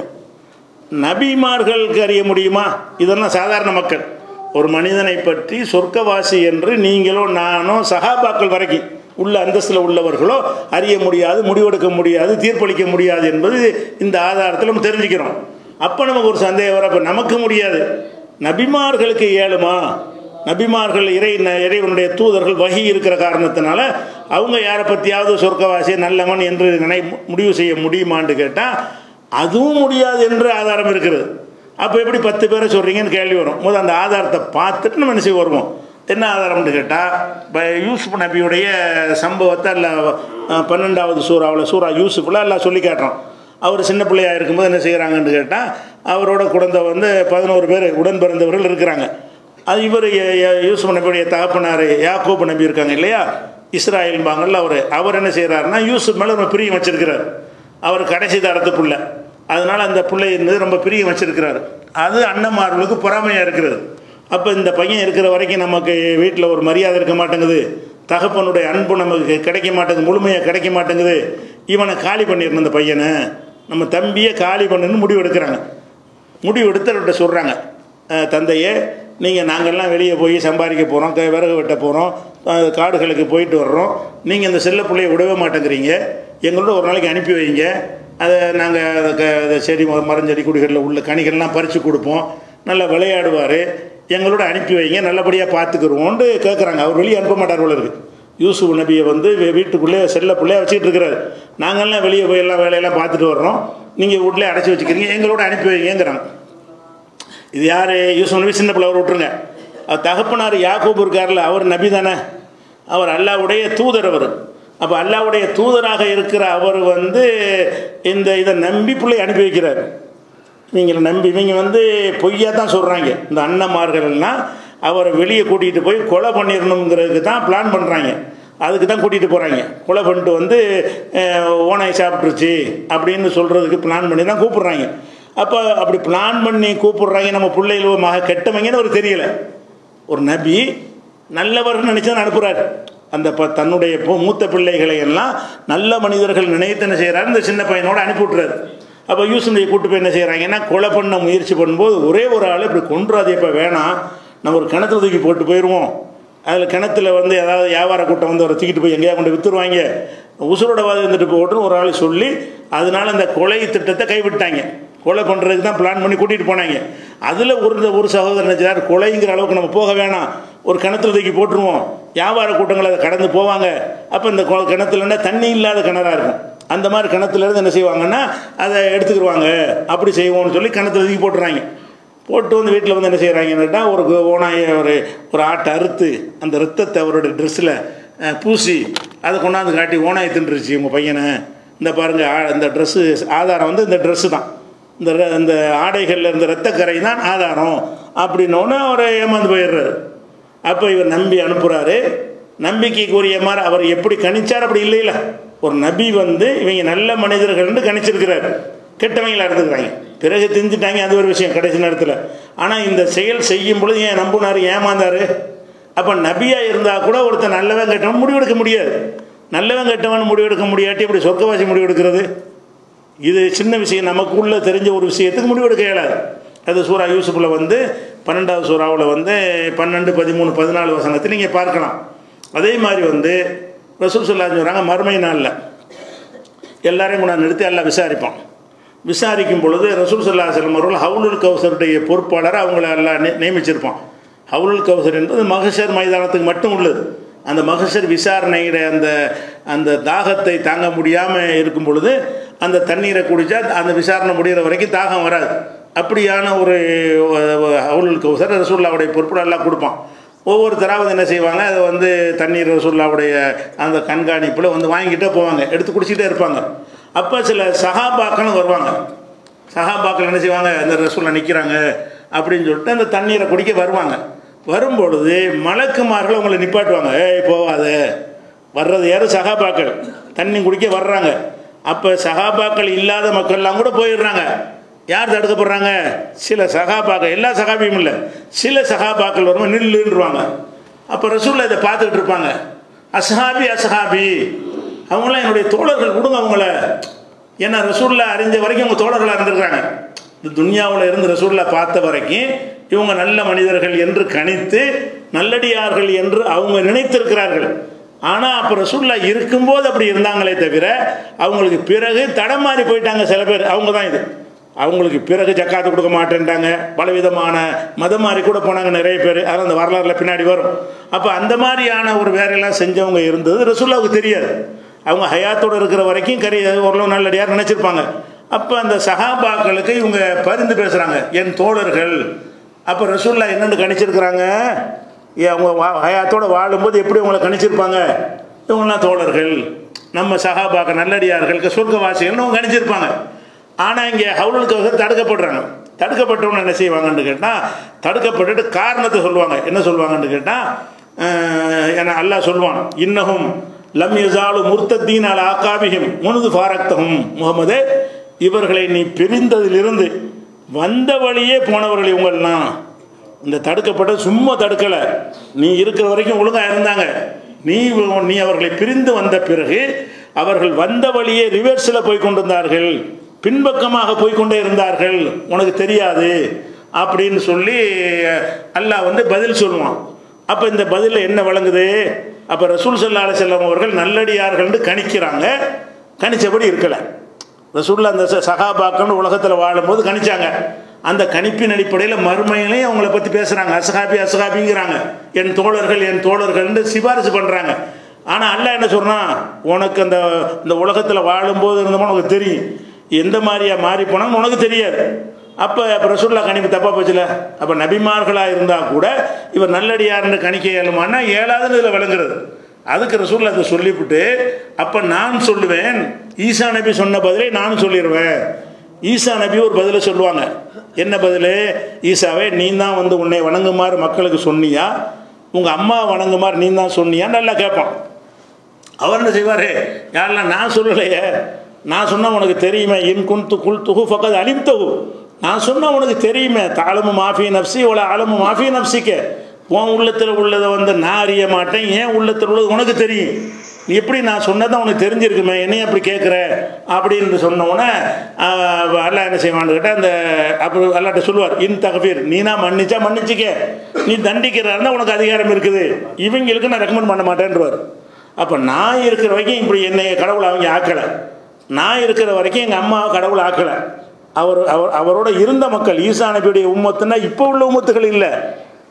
நபிமார்களுக்கு அறிய முடியுமா இதெல்லாம் சாதாரண மக்கள் ஒரு மனிதனை பற்றி சொர்க்கவாசி என்று நீங்களோ நானோ சகாபாக்கள் வரைக்கும் உள்ள அந்தஸ்தில் உள்ளவர்களோ அறிய முடியாது முடிவெடுக்க முடியாது தீர்ப்பளிக்க முடியாது என்பது இந்த ஆதாரத்தில் நம்ம தெரிஞ்சுக்கிறோம் அப்போ நமக்கு ஒரு சந்தேகம் வர அப்போ நமக்கு முடியாது நபிமார்களுக்கு ஏழுமா நபிமார்கள் இறை இறைவனுடைய தூதர்கள் வகி இருக்கிற காரணத்தினால அவங்க யாரை பற்றியாவது சொர்க்கவாசி நல்லவன் என்று நினை முடிவு செய்ய முடியுமான்னு கேட்டால் அதுவும் முடியாது என்று ஆதாரம் இருக்கிறது அப்போ எப்படி பத்து பேரை சொல்கிறீங்கன்னு கேள்வி வரும் முதல் அந்த ஆதாரத்தை பார்த்துட்டு நம்ம என்ன செய்ய வருவோம் என்ன ஆதாரம்னு கேட்டால் இப்போ யூசுப் நபியுடைய சம்பவத்தை அல்ல பன்னெண்டாவது சூறாவில் சூறா யூசுஃபில் எல்லாம் சொல்லி காட்டுறோம் அவர் சின்ன பிள்ளையாக இருக்கும்போது என்ன செய்கிறாங்கன்னு கேட்டால் அவரோட குழந்தை வந்து பதினோரு பேர் உடன் பிறந்தவர்கள் இருக்கிறாங்க அது இவர் யூசுப் நபியுடைய தகப்பனார் யாக்கோபு நபி இருக்காங்க இல்லையா இஸ்ராயல்பாங்கல்ல அவர் அவர் என்ன செய்கிறாருன்னா யூசுப் மேலே ரொம்ப பிரியம் வச்சிருக்கிறார் அவர் கடைசி தரத்து பிள்ளை அதனால் அந்த பிள்ளை இருந்தது ரொம்ப பிரியம் வச்சிருக்கிறாரு அது அண்ணன்மார்களுக்கு பொறாமையாக இருக்கிறது அப்போ இந்த பையன் இருக்கிற வரைக்கும் நமக்கு வீட்டில் ஒரு மரியாதை இருக்க மாட்டேங்குது தகப்பனுடைய அன்பு நமக்கு கிடைக்க மாட்டேங்குது முழுமையாக கிடைக்க மாட்டேங்குது இவனை காலி பண்ணிடணும் இந்த பையனை நம்ம தம்பியை காலி பண்ணணும்னு முடிவு எடுக்கிறாங்க முடிவு எடுத்து அவர்கிட்ட சொல்கிறாங்க தந்தையே நீங்கள் நாங்கள்லாம் வெளியே போய் சம்பாதிக்க போகிறோம் விறகு வெட்ட போகிறோம் காடுகளுக்கு போயிட்டு வர்றோம் நீங்கள் இந்த செல்ல பிள்ளைய விடவே மாட்டேங்கிறீங்க எங்களோட ஒரு நாளைக்கு அனுப்பி வைங்க அதை நாங்கள் செடி மரஞ்செடி குடிகளில் உள்ள கனிகள்லாம் பறித்து கொடுப்போம் நல்லா விளையாடுவார் எங்களோட அனுப்பி வைங்க நல்லபடியாக பார்த்துக்குருவோன்ட்டு கேட்குறாங்க அவர் வெளியே அனுப்ப மாட்டார் போல இருக்குது யூசுப் நபியை வந்து வீட்டுக்குள்ளே செல்ல பிள்ளைய வச்சுட்டு இருக்கிறாரு நாங்கள்லாம் வெளியே போய் எல்லாம் வேலையெல்லாம் பார்த்துட்டு வர்றோம் நீங்கள் வீட்டிலே அடைச்சி வச்சுக்கிறீங்க எங்களோட அனுப்பி வைங்கிறாங்க இது யார் யூசுப் நபி சின்ன பிள்ளை அவர் விட்டுருங்க அவர் தகப்பனார் யாக்கூப் இருக்கார்ல அவர் நபி தானே அவர் அல்லாவுடைய தூதர் அவர் அப்போ அல்லாவுடைய தூதராக இருக்கிற அவர் வந்து இந்த இதை நம்பி பிள்ளை அனுப்பி வைக்கிறார் இவங்களை நம்பி இவங்க வந்து பொய்யா தான் சொல்கிறாங்க இந்த அண்ணன்மார்கள்லாம் அவரை வெளியே கூட்டிகிட்டு போய் கொலை பண்ணிடணுங்கிறதுக்கு தான் பிளான் பண்ணுறாங்க அதுக்கு தான் கூட்டிகிட்டு போகிறாங்க கொலை பண்ணிட்டு வந்து ஓனாய் சாப்பிட்ருச்சு அப்படின்னு சொல்கிறதுக்கு பிளான் பண்ணி தான் கூப்பிட்றாங்க அப்போ அப்படி பிளான் பண்ணி கூப்பிட்றாங்க நம்ம பிள்ளைகள் மக கெட்டவங்கன்னு ஒரு தெரியலை ஒரு நபி நல்லவர்னு நினச்சி தான் அனுப்புகிறார் அந்த ப தன்னுடைய மூத்த பிள்ளைகளை எல்லாம் நல்ல மனிதர்கள் நினைத்து என்ன செய்கிறாரு இந்த சின்ன பையனோட அனுப்பி விட்றாரு அப்போ யூசுஃபை கூட்டு போய் என்ன செய்கிறாங்கன்னா கொலை பண்ண முயற்சி பண்ணும்போது ஒரே ஒரு ஆள் இப்படி கொன்றாது இப்போ வேணாம் நம்ம ஒரு கிணத்துல தூக்கி போட்டு போயிடுவோம் அதில் கிணத்துல வந்து ஏதாவது வியாபார கூட்டம் வந்து அவரை தூக்கிட்டு போய் எங்கேயா கொண்டு விற்றுருவாங்க உசுரோட வாதி இருந்துட்டு போட்டுன்னு ஒரு ஆள் சொல்லி அதனால அந்த கொலை திட்டத்தை கைவிட்டாங்க கொலை பண்ணுறதுக்கு தான் பிளான் பண்ணி கூட்டிகிட்டு போனாங்க அதில் ஒரு ஒரு சகோதரன் நினைச்சார் கொலைங்கிற அளவுக்கு நம்ம போக வேணாம் ஒரு கிணத்துல தூக்கி போட்டுருவோம் வியாபார கூட்டங்கள் அதை கடந்து போவாங்க அப்போ இந்த கொ- கிணத்துலன்னா தண்ணி இல்லாத கிணறா இருக்கும் அந்த மாதிரி கிணத்துல இருந்து என்ன செய்வாங்கன்னா அதை எடுத்துக்கிடுவாங்க அப்படி செய்வோம்னு சொல்லி கிணத்துல தூக்கி போட்டுறாங்க போட்டு வந்து வீட்டில் வந்து என்ன செய்கிறாங்கன்னா ஒரு கு- ஓனாயை ஒரு ஒரு ஆட்டை அறுத்து அந்த ரத்தத்தை அவருடைய ட்ரெஸ்ஸில் பூசி அதை கொண்டாந்து காட்டி ஓனாயை தின்றுச்சு உங்கள் பையனை இந்த பாருங்கள் ஆ- இந்த ட்ரெஸ்ஸு ஆதாரம் வந்து இந்த ட்ரெஸ்ஸு தான் இந்த ர- இந்த ஆடைகளில் இருந்த ரத்தக்கரை தான் ஆதாரம் அப்படின்னோடனே அவர் ஏமாந்து போயிடுறாரு அப்போ இவர் நம்பி அனுப்புகிறாரு நம்பிக்கைக்குரிய மாதிரி அவர் எப்படி கணிச்சார் அப்படி இல்லைல்ல ஒரு நபி வந்து இவங்க நல்ல மனிதர்கள்னு கணிச்சிருக்கிறார் கெட்டவங்களா இருந்துக்கிறாங்க பிறகு தெரிஞ்சுட்டாங்க அது ஒரு விஷயம் கடைசி நேரத்தில் ஆனால் இந்த செயல் செய்யும் பொழுது ஏன் நம்புனார் ஏமாந்தார் அப்போ நபியாக இருந்தால் கூட ஒருத்தன் நல்லவன் கெட்டவன் முடிவெடுக்க முடியாது நல்லவன் கெட்டவன் முடிவெடுக்க முடியாட்டி இப்படி சொர்க்கவாசி முடிவெடுக்கிறது இது சின்ன விஷயம் நமக்குள்ள தெரிஞ்ச ஒரு விஷயத்துக்கு முடிவெடுக்க இயலாது அது சூரா யூசுஃபில் வந்து பன்னெண்டாவது சூறாவில் வந்து பன்னெண்டு பதிமூணு பதினாலு வசனத்தில் நீங்கள் பார்க்கலாம் அதே மாதிரி வந்து ரசூல் சொல்லா சொல்கிறாங்க மறுமை நாளில் எல்லாரையும் கொண்டாந்து நிறுத்தி எல்லாம் விசாரிப்பான் விசாரிக்கும் பொழுது ரசூல் சல்லா செல்லம் அவர்கள் ஹவுலுல் கௌசருடைய பொறுப்பாளரை அவங்கள எல்லாம் நி- நியமிச்சிருப்பான் ஹவுலுல் கௌசர் என்பது மகஷர் மைதானத்துக்கு மட்டும் உள்ளது அந்த மகஷர் விசாரணையிட அந்த அந்த தாகத்தை தாங்க முடியாமல் இருக்கும் பொழுது அந்த தண்ணீரை குடித்தா அந்த விசாரணை முடிகிற வரைக்கும் தாகம் வராது அப்படியான ஒரு ஹவுலுல் கௌசர் ரசூல்லாவுடைய பொறுப்பில் எல்லாம் கொடுப்பான் ஒவ்வொருத்தராவது என்ன செய்வாங்க அதை வந்து தண்ணீர் ரசூல்லாவுடைய அந்த கண்காணிப்பில் வந்து வாங்கிட்டே போவாங்க எடுத்து குடிச்சிட்டே இருப்பாங்க அப்போ சில சகாபாக்களும் வருவாங்க சகாபாக்கள் என்ன செய்வாங்க அந்த ரசூலில் நிற்கிறாங்க அப்படின்னு சொல்லிட்டு அந்த தண்ணீரை குடிக்க வருவாங்க வரும்பொழுது மலக்குமார்கள் அவங்கள நிப்பாட்டுவாங்க ஏய் போவாத வர்றது யார் சகாபாக்கள் தண்ணி குடிக்க வர்றாங்க அப்போ சகாபாக்கள் இல்லாத மக்கள்லாம் கூட போயிடுறாங்க யார் தடுக்கப்படுறாங்க சில சகாபாக்கள் எல்லா சகாபியும் இல்லை சில சகாபாக்கள் வரும்போது நில்லுன்றுவாங்க அப்போ ரசூலில் இதை பார்த்துக்கிட்டு இருப்பாங்க அசஹாபி அசஹாபி அவங்களாம் என்னுடைய தோழர்கள் கொடுங்க அவங்கள ஏன்னா ரசூல்லா அறிஞ்ச வரைக்கும் அவங்க தோழர்களாக இருந்திருக்காங்க இந்த துன்யாவில் இருந்து ரசூல்லா பார்த்த வரைக்கும் இவங்க நல்ல மனிதர்கள் என்று கணித்து நல்லடியார்கள் என்று அவங்க நினைத்திருக்கிறார்கள் ஆனால் அப்போ ரசூல்லா இருக்கும்போது அப்படி இருந்தாங்களே தவிர அவங்களுக்கு பிறகு தடமாறி போயிட்டாங்க சில பேர் அவங்க தான் இது அவங்களுக்கு பிறகு ஜக்காத்து கொடுக்க மாட்டேன்ட்டாங்க பலவிதமான மதம் மாறி கூட போனாங்க நிறைய பேர் அது அந்த வரலாறுல பின்னாடி வரும் அப்போ அந்த மாதிரியான ஒரு வேலையெல்லாம் செஞ்சவங்க இருந்தது ரசூல்லாவுக்கு தெரியாது அவங்க ஹயாத்தோடு இருக்கிற வரைக்கும் கறி ஓரளவு நல்லடியார் நினச்சிருப்பாங்க அப்போ அந்த சகாபாக்களுக்கு இவங்க பரிந்து பேசுகிறாங்க என் தோழர்கள் அப்போ ரசூல்லா என்னென்னு கணிச்சிருக்கிறாங்க ஏ, அவங்க வா ஹயாத்தோடு வாழும்போது எப்படி உங்களை கணிச்சிருப்பாங்க இவங்கெல்லாம் தோழர்கள் நம்ம சகாபாக்க நல்லடியார்கள் சொர்க்கவாசிகள்னு அவங்க கணிச்சிருப்பாங்க ஆனால் இங்கே ஹவுலுக்கு தடுக்கப்படுறாங்க தடுக்கப்பட்டவங்க என்ன செய்வாங்கன்னு கேட்டால் தடுக்கப்பட்டுட்டு காரணத்தை சொல்லுவாங்க என்ன சொல்லுவாங்கன்னு கேட்டால் என அல்லாஹ் சொல்லுவான் இன்னகும் லம் யசாலு முர்த்தத்தீன் அல ஆக்காபிஹிம் முனுது ஃபாரக்தஹும் முகமது இவர்களை நீ பிரிந்ததிலிருந்து வந்த வழியே போனவர்கள் இவங்கெல்லாம் இந்த தடுக்கப்பட்ட சும்மா தடுக்கலை நீ இருக்கிற வரைக்கும் ஒழுங்காக இருந்தாங்க நீ நீ அவர்களை பிரிந்து வந்த பிறகு அவர்கள் வந்த வழியே ரிவர்ஸில் போய் கொண்டிருந்தார்கள் பின்பக்கமாக போய் கொண்டே இருந்தார்கள் உனக்கு தெரியாது அப்படின்னு சொல்லி அல்லாஹ் வந்து பதில் சொல்லுவான் அப்போ இந்த பதிலில் என்ன வழங்குது அப்போ ரசூல் சல்லா செல்லம் அவர்கள் நல்லடியார்கள்னு கணிக்கிறாங்க கணிச்சபடி இருக்கலை ரசூல்லா அந்த ச- சகாபாக்கள்னு உலகத்தில் வாழும்போது கணிச்சாங்க அந்த கணிப்பின் அடிப்படையில் மறுமையிலையும் அவங்கள பற்றி பேசுகிறாங்க அசகாபி அசகாபிங்கிறாங்க என் தோழர்கள் என் தோழர்கள்னு சிபாரிசு பண்ணுறாங்க ஆனால் அல்லாஹ் என்ன சொல்கிறான் உனக்கு அந்த இந்த உலகத்தில் வாழும்போது இருந்தமோ உனக்கு தெரியும் எந்த மாதிரியா மாறி போனான்னு உனக்கு தெரியாது அப்போ அப்போ ரசூல்லா கணிப்பு தப்பாக போச்சுல அப்போ நபிமார்களாக இருந்தால் கூட இவர் நல்லடியார்னு கணிக்க இயலுமான்னா ஏழாவதுன்னு இதில் விளங்குறது அதுக்கு ரசூல்லா அதை சொல்லிவிட்டு அப்போ நான் சொல்லுவேன் ஈசா நபி சொன்ன பதிலை நான் சொல்லிடுவேன் ஈசா நபி ஒரு பதிலை சொல்லுவாங்க என்ன பதில் ஈசாவே நீ தான் வந்து உன்னை வணங்குமாறு மக்களுக்கு சொன்னியா உங்கள் அம்மா வணங்குமாறு நீ தான் சொன்னியா நல்லா கேட்பான் அவர் என்ன செய்வார் யாரெல்லாம் நான் சொல்லலையே நான் சொன்னால் உனக்கு தெரியுமே இன் குந்து குல் துகு ஃபக்கத் அலிப்தகு நான் சொன்னால் உனக்கு தெரியுமே தாளமு மாஃபி நப்சி உல ஆலமு மாஃபி நப்சிக்க உன் உள்ளத்தில் உள்ளதை வந்து நான் அறிய மாட்டேன் ஏன் உள்ளத்தில் உள்ளது உனக்கு தெரியும் நீ எப்படி நான் சொன்னதான் உனக்கு தெரிஞ்சிருக்குமே என்னையும் அப்படி கேட்குற அப்படின்னு சொன்னோன்னே அல்லா என்ன செய்வான்னு கேட்டால் அந்த அப்படி அல்லாட்ட சொல்லுவார் இன் தகவீர் நீனா மன்னிச்சா மன்னிச்சிக்க நீ தண்டிக்கிறாருன்னா உனக்கு அதிகாரம் இருக்குது இவங்களுக்கு நான் ரெக்கமெண்ட் பண்ண மாட்டேன்றவார் அப்போ நான் இருக்கிற வரைக்கும் இப்படி என்னை கடவுள் அவங்க ஆக்கலை நான் இருக்கிற வரைக்கும் எங்கள் அம்மாவை கடவுள் ஆக்கலை அவர் அவர் அவரோட இருந்த மக்கள் ஈசா நபியுடைய உம்மத்துன்னா இப்போ உள்ள உம்மத்துகள் இல்லை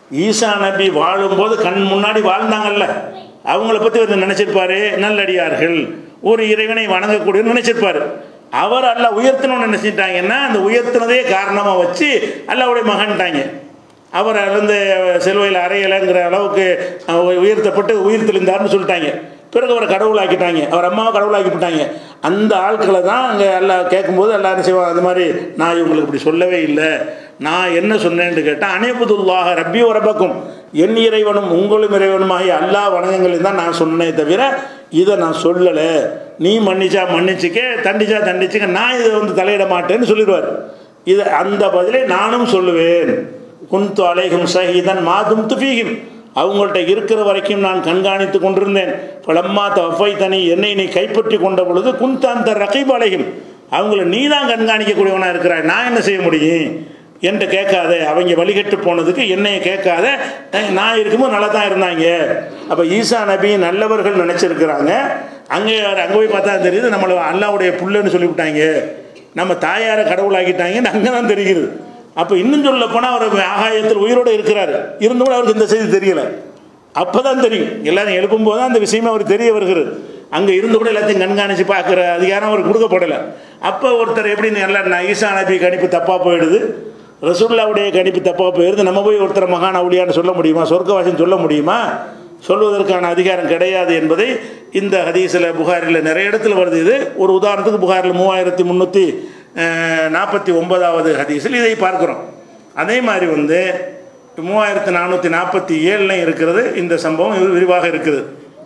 ஈசா நபி வாழும்போது கண் முன்னாடி வாழ்ந்தாங்கல்ல அவங்கள பற்றி வந்து நினச்சிருப்பாரு நல்லடியார்கள் ஒரு இறைவனை வணங்கக்கூடியன்னு நினச்சிருப்பாரு அவர் அல்ல உயர்த்தணும்னு நினச்சிட்டாங்கன்னா அந்த உயர்த்தினதே காரணமாக வச்சு அல்லாவுடைய மகன்ட்டாங்க அவர் வந்து செல்வையில் அறையலைங்கிற அளவுக்கு அஹ், உயர்த்தப்பட்டு உயிர் தெளிந்தார்னு சொல்லிட்டாங்க பிறகு அவரை கடவுளாக்கிட்டாங்க அவர் அம்மாவை கடவுளாக்கி விட்டாங்க அந்த ஆட்களை தான் அங்கே எல்லாம் கேட்கும்போது எல்லாரும் செய்வாங்க அந்த மாதிரி நான் இவங்களுக்கு இப்படி சொல்லவே இல்லை நான் என்ன சொன்னேன்னு கேட்டால் அனைபுதுல்லாக ரப்பி உரபக்கும் என் இறைவனும் உங்களும் இறைவனுமாகிய அல்லாஹ் வணங்குங்கள் தான் நான் சொன்னே தவிர இதை நான் சொல்லலை நீ மன்னிச்சா மன்னிச்சுக்க தண்டிச்சா தண்டிச்சுக்க நான் இதை வந்து தலையிட மாட்டேன்னு சொல்லிடுவார் இது அந்த பதிலை நானும் சொல்லுவேன் குந்து அலைகும் சஹீதன் மாதும் துஃபீகிம் அவங்கள்ட்ட இருக்கிற வரைக்கும் நான் கண்காணித்து கொண்டிருந்தேன் பலம்மா தஃபை தனி என்னை நீ கைப்பற்றி கொண்ட பொழுது குந்தாந்த ரகைப் அலைகும் அவங்கள நீ தான் கண்காணிக்கக்கூடியவனாக இருக்கிறாய் நான் என்ன செய்ய முடியும் என்கிட்ட கேட்காத அவங்க வழிகட்டு போனதுக்கு என்னைய கேட்காத அஹ், நான் இருக்கும்போது நல்லா தான் இருந்தாங்க அப்போ ஈசா நபி நல்லவர்கள் நினச்சிருக்கிறாங்க அங்கே அங்கே போய் பார்த்தா தெரியுது நம்மளை அல்லாவுடைய புல்லுன்னு சொல்லிவிட்டாங்க நம்ம தாயாரை கடவுளாக்கிட்டாங்கன்னு அங்கே தான் தெரிகிறது அப்போ இன்னும் சொல்ல போனால் அவர் ஆகாயத்தில் உயிரோடு இருக்கிறார் இருந்தும் கூட அவருக்கு இந்த செய்தி தெரியல அப்போ தான் தெரியும் எல்லாரும் எழுப்பும்போது தான் அந்த விஷயமே அவருக்கு தெரிய வருகிறது அங்கே இருந்து கூட எல்லாத்தையும் கண்காணித்து பார்க்குற அதிகாரம் அவருக்கு கொடுக்கப்படலை அப்போ ஒருத்தர் எப்படி நல்லா ஈசா நபி கணிப்பு தப்பாக போயிடுது ரசூல்லாவுடைய கணிப்பு தப்பாக போயிடுது நம்ம போய் ஒருத்தர் மகான் அவுளியான்னு சொல்ல முடியுமா சொர்க்கவாசின்னு சொல்ல முடியுமா சொல்வதற்கான அதிகாரம் கிடையாது என்பதை இந்த ஹதீஸில் புகாரில் நிறைய இடத்துல வருது இது ஒரு உதாரணத்துக்கு புகாரில் மூவாயிரத்தி முந்நூற்றி நாற்பத்தி ஒன்பதாவது ஹதீஸில் இதை பார்க்குறோம் அதே மாதிரி வந்து மூவாயிரத்தி நானூற்றி நாற்பத்தி ஏழுலையும் இருக்கிறது இந்த சம்பவம் இது விரிவாக இருக்குது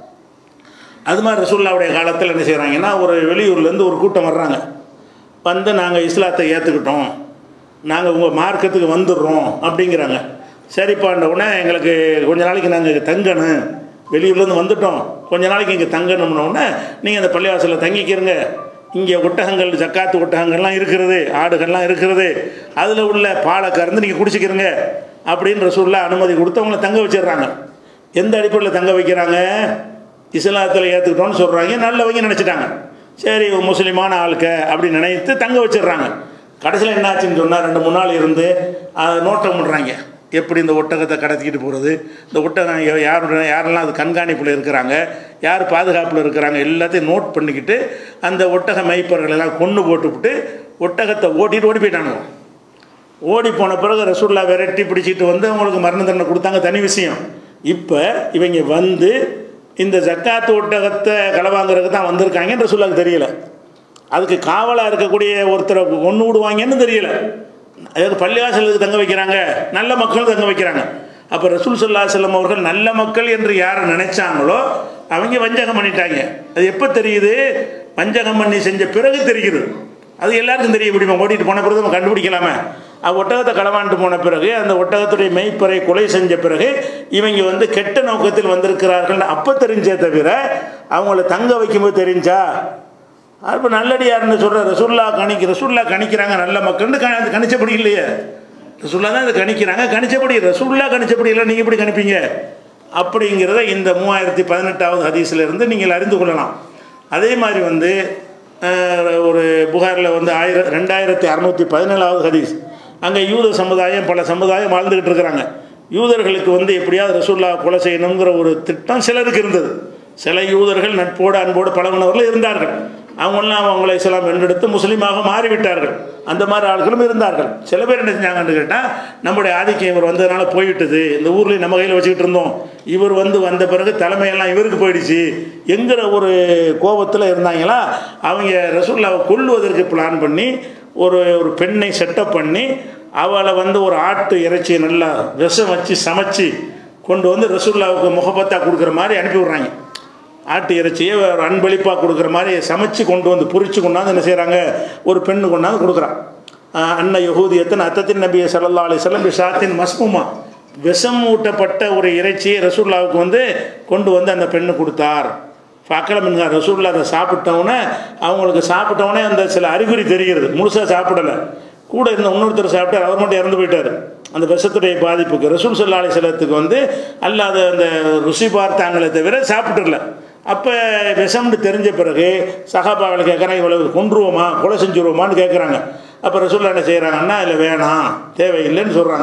அது மாதிரி ரசூல்லாவுடைய காலத்தில் என்ன செய்கிறாங்கன்னா ஒரு வெளியூர்லேருந்து ஒரு கூட்டம் வர்றாங்க வந்து நாங்கள் இஸ்லாத்தை ஏற்றுக்கிட்டோம் நாங்கள் உங்கள் மார்க்கத்துக்கு வந்துடுறோம் அப்படிங்கிறாங்க சரிப்பாண்ட உடனே எங்களுக்கு கொஞ்ச நாளைக்கு நாங்கள் தங்கணும் வெளியூர்லேருந்து வந்துட்டோம் கொஞ்ச நாளைக்கு இங்கே தங்கணும்ன உடனே நீங்கள் அந்த பள்ளிவாசலில் தங்கிக்கிறங்க இங்கே ஒட்டகங்கள் ஜக்காத்து ஒட்டகங்கள்லாம் இருக்கிறது ஆடுகள்லாம் இருக்கிறது அதில் உள்ள பாலை கறந்து நீங்கள் குடிச்சிக்கிறங்க அப்படின்னு ரசூல்லா அனுமதி கொடுத்து அவங்கள தங்க வச்சிடுறாங்க எந்த அடிப்படையில் தங்க வைக்கிறாங்க இஸ்லாத்தில் ஏற்றுக்கிட்டோன்னு சொல்கிறாங்க நல்லவங்க நினச்சிட்டாங்க சரி இவன் முஸ்லீமான ஆளுக்க அப்படி நினைத்து தங்க வச்சிடுறாங்க கடைசியில் என்னாச்சுன்னு சொன்னால் ரெண்டு மூணு நாள் இருந்து அதை நோட்டம் பண்ணுறாங்க எப்படி இந்த ஒட்டகத்தை கடத்திக்கிட்டு போகிறது இந்த ஒட்டகம் யா- யாருடைய யாரெல்லாம் அது கண்காணிப்பில் இருக்கிறாங்க யார் பாதுகாப்பில் இருக்கிறாங்க எல்லாத்தையும் நோட் பண்ணிக்கிட்டு அந்த ஒட்டக மேய்ப்பர்கள் எல்லாம் கொண்டு போட்டுவிட்டு ஒட்டகத்தை ஓட்டிட்டு ஓடி போயிட்டானுங்க ஓடி போன பிறகு ரசூல்லா விரட்டி பிடிச்சிட்டு வந்து அவங்களுக்கு மரண தண்டனை கொடுத்தாங்க தனி விஷயம் இப்போ இவங்க வந்து இந்த ஜக்காத்து ஒட்டகத்தை களவாங்கிறதுக்கு தான் வந்திருக்காங்கன்னு ரசூல்லாவுக்கு தெரியல அதுக்கு காவலாக இருக்கக்கூடிய ஒருத்தரை ஒன்று விடுவாங்கன்னு தெரியல அதுக்கு பள்ளிவாசலுக்கு தங்க வைக்கிறாங்க நல்ல மக்கள் தங்க வைக்கிறாங்க அப்போ ரசூல் சல்லா செல்லம் அவர்கள் நல்ல மக்கள் என்று யாரை நினைச்சாங்களோ அவங்க வஞ்சகம் பண்ணிட்டாங்க அது எப்போ தெரியுது வஞ்சகம் பண்ணி செஞ்ச பிறகு தெரியுது அது எல்லாருக்கும் தெரிய முடியுமா ஓட்டிட்டு போன பிறகு நம்ம கண்டுபிடிக்கலாமே அது ஒட்டகத்தை களவாண்டு போன பிறகு அந்த ஒட்டகத்துடைய மெய்ப்பரை கொலை செஞ்ச பிறகு இவங்க வந்து கெட்ட நோக்கத்தில் வந்திருக்கிறார்கள் அப்போ தெரிஞ்சே தவிர அவங்கள தங்க வைக்கும்போது தெரிஞ்சா அப்போ நல்லடியார்னு சொல்கிற ரசுல்லா கணிக்க ரசுல்லா கணிக்கிறாங்க நல்ல மக்கள்னு க அது கணிச்சபடி இல்லையே ரசுல்லா தான் இதை கணிக்கிறாங்க கணிச்சபடி ரசுல்லா கணிச்சபடி இல்லை நீங்கள் எப்படி கணிப்பீங்க அப்படிங்கிறத இந்த மூவாயிரத்தி பதினெட்டாவது ஹதீஸில் இருந்து நீங்கள் அறிந்து கொள்ளலாம் அதே மாதிரி வந்து அஹ், ஒரு புகாரில் வந்து ஆயிரம் ரெண்டாயிரத்தி அறநூற்றி பதினேழாவது ஹதீஸ் அங்கே யூத சமுதாயம் பல சமுதாயம் வாழ்ந்துக்கிட்டு இருக்கிறாங்க யூதர்களுக்கு வந்து எப்படியாவது ரசூல்லா கொலை செய்யணுங்கிற ஒரு திட்டம் சிலருக்கு இருந்தது சில யூதர்கள் நட்போடு அன்போடு பழகினவர்கள் இருந்தார்கள் அவங்களாம் அவங்களை இஸ்லாம் வென்றெடுத்து முஸ்லீமாக மாறிவிட்டார்கள் அந்த மாதிரி ஆட்களும் இருந்தார்கள் சில பேர் என்ன செஞ்சாங்கன்னு கேட்டால் நம்முடைய ஆதிக்கம் இவர் வந்ததுனால போய்விட்டது இந்த ஊரில் நம்ம கையில் வச்சுக்கிட்டு இருந்தோம் இவர் வந்து வந்த பிறகு தலைமையெல்லாம் இவருக்கு போயிடுச்சு என்கிற ஒரு கோபத்தில் இருந்தாங்களா அவங்க ரசூல்லாவை கொல்லுவதற்கு பிளான் பண்ணி ஒரு ஒரு பெண்ணை செட்டப் பண்ணி அவளை வந்து ஒரு ஆட்டு இறைச்சியை நல்லா விஷம் வச்சு சமைச்சு கொண்டு வந்து ரசூல்லாவுக்கு முகப்பத்தா கொடுக்குற மாதிரி அனுப்பி விட்றாங்க ஆட்டு இறைச்சியை ஒரு அன்பளிப்பாக கொடுக்குற மாதிரி சமைச்சு கொண்டு வந்து பொரிச்சு கொண்டாந்து என்ன செய்கிறாங்க ஒரு பெண்ணு கொண்டாந்து கொடுக்குறான் ஆஹ் அன்ன யகூதியத்தின் அத்தத்தின் நபிய சல்லா அலிஸ்லம் பிஷாத்தின் மஸ்முமா விஷம் ஊட்டப்பட்ட ஒரு இறைச்சியை ரசூல்லாவுக்கு வந்து கொண்டு வந்து அந்த பெண்ணு கொடுத்தார் பார்க்கலாம் மின்ஹா ரசூல்லா அதை சாப்பிட்டவுடனே அவங்களுக்கு சாப்பிட்டவுடனே அந்த சில அறிகுறி தெரிகிறது முழுசாக சாப்பிடலை கூட இருந்த இன்னொருத்தர் சாப்பிட்டார் அவர் மட்டும் இறந்து போயிட்டார் அந்த விஷத்துடைய பாதிப்புக்கு ரசூல் சல்லா அலிஸ்லத்துக்கு வந்து அல்லாத அந்த ருசி பார்த்தாங்களே தவிர சாப்பிட்டுடல அப்போ விஷம்னு தெரிஞ்ச பிறகு சகாபாவில் கேட்குறாங்க இவ்வளவு கொன்றுவோமா கொலை செஞ்சுருவோமான்னு கேட்குறாங்க அப்போ ரசூல்லா என்ன செய்கிறாங்கன்னா இல்லை வேணாம் தேவையில்லைன்னு சொல்கிறாங்க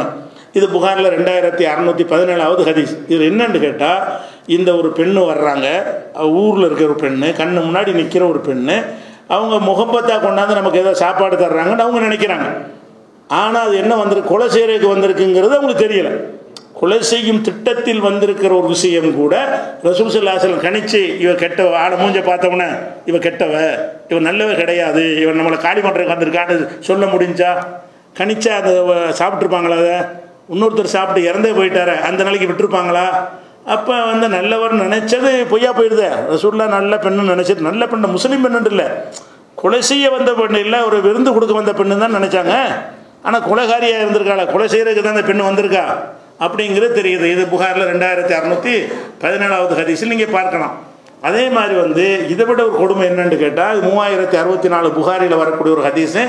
இது புகாரில் ரெண்டாயிரத்தி அறநூற்றி பதினேழாவது ஹதீஸ் இது என்னன்னு கேட்டால் இந்த ஒரு பெண்ணு வர்றாங்க ஊரில் இருக்கிற ஒரு பெண்ணு கண்ணு முன்னாடி நிற்கிற ஒரு பெண்ணு அவங்க முகப்பத்தாக கொண்டாந்து நமக்கு ஏதோ சாப்பாடு தர்றாங்கன்னு அவங்க நினைக்கிறாங்க ஆனால் அது என்ன வந்திருக்கு கொலை செய்கிறதுக்கு வந்திருக்குங்கிறது அவங்களுக்கு தெரியல கொலை செய்யும் திட்டத்தில் வந்திருக்கிற ஒரு விஷயம் கூட ரசூல் சல்லாசலம் கணிச்சு இவ கெட்டவ ஆளை மூஞ்ச பார்த்தவன இவ கெட்டவ இவன் நல்லவ கிடையாது இவன் நம்மளை காலி பண்ணுறதுக்கு வந்திருக்கான்னு சொல்ல முடிஞ்சா கணிச்சா அந்த சாப்பிட்ருப்பாங்களா அதை இன்னொருத்தர் சாப்பிட்டு இறந்தே போயிட்டார அந்த நாளைக்கு விட்டுருப்பாங்களா அப்போ வந்து நல்லவர் நினைச்சது பொய்யா போயிடுதே ரசூல்லா நல்ல பெண்ணு நினைச்சது நல்ல பெண்ணு முஸ்லீம் பெண்ணு இல்லை கொலை செய்ய வந்த பெண்ணு இல்லை ஒரு விருந்து கொடுக்க வந்த பெண்ணு தான் நினைச்சாங்க ஆனால் கொலைகாரியாக இருந்திருக்காளா கொலை செய்கிறதுக்கு தான் அந்த பெண்ணு வந்திருக்கா அப்படிங்கிறது தெரியுது இது புகாரில் ரெண்டாயிரத்தி அறநூற்றி பதினேழாவது ஹதீஸில் நீங்கள் பார்க்கலாம் அதே மாதிரி வந்து இதை விட ஒரு கொடுமை என்னன்னு கேட்டால் மூவாயிரத்தி அறுபத்தி நாலு புகாரில் வரக்கூடிய ஒரு ஹதீஸு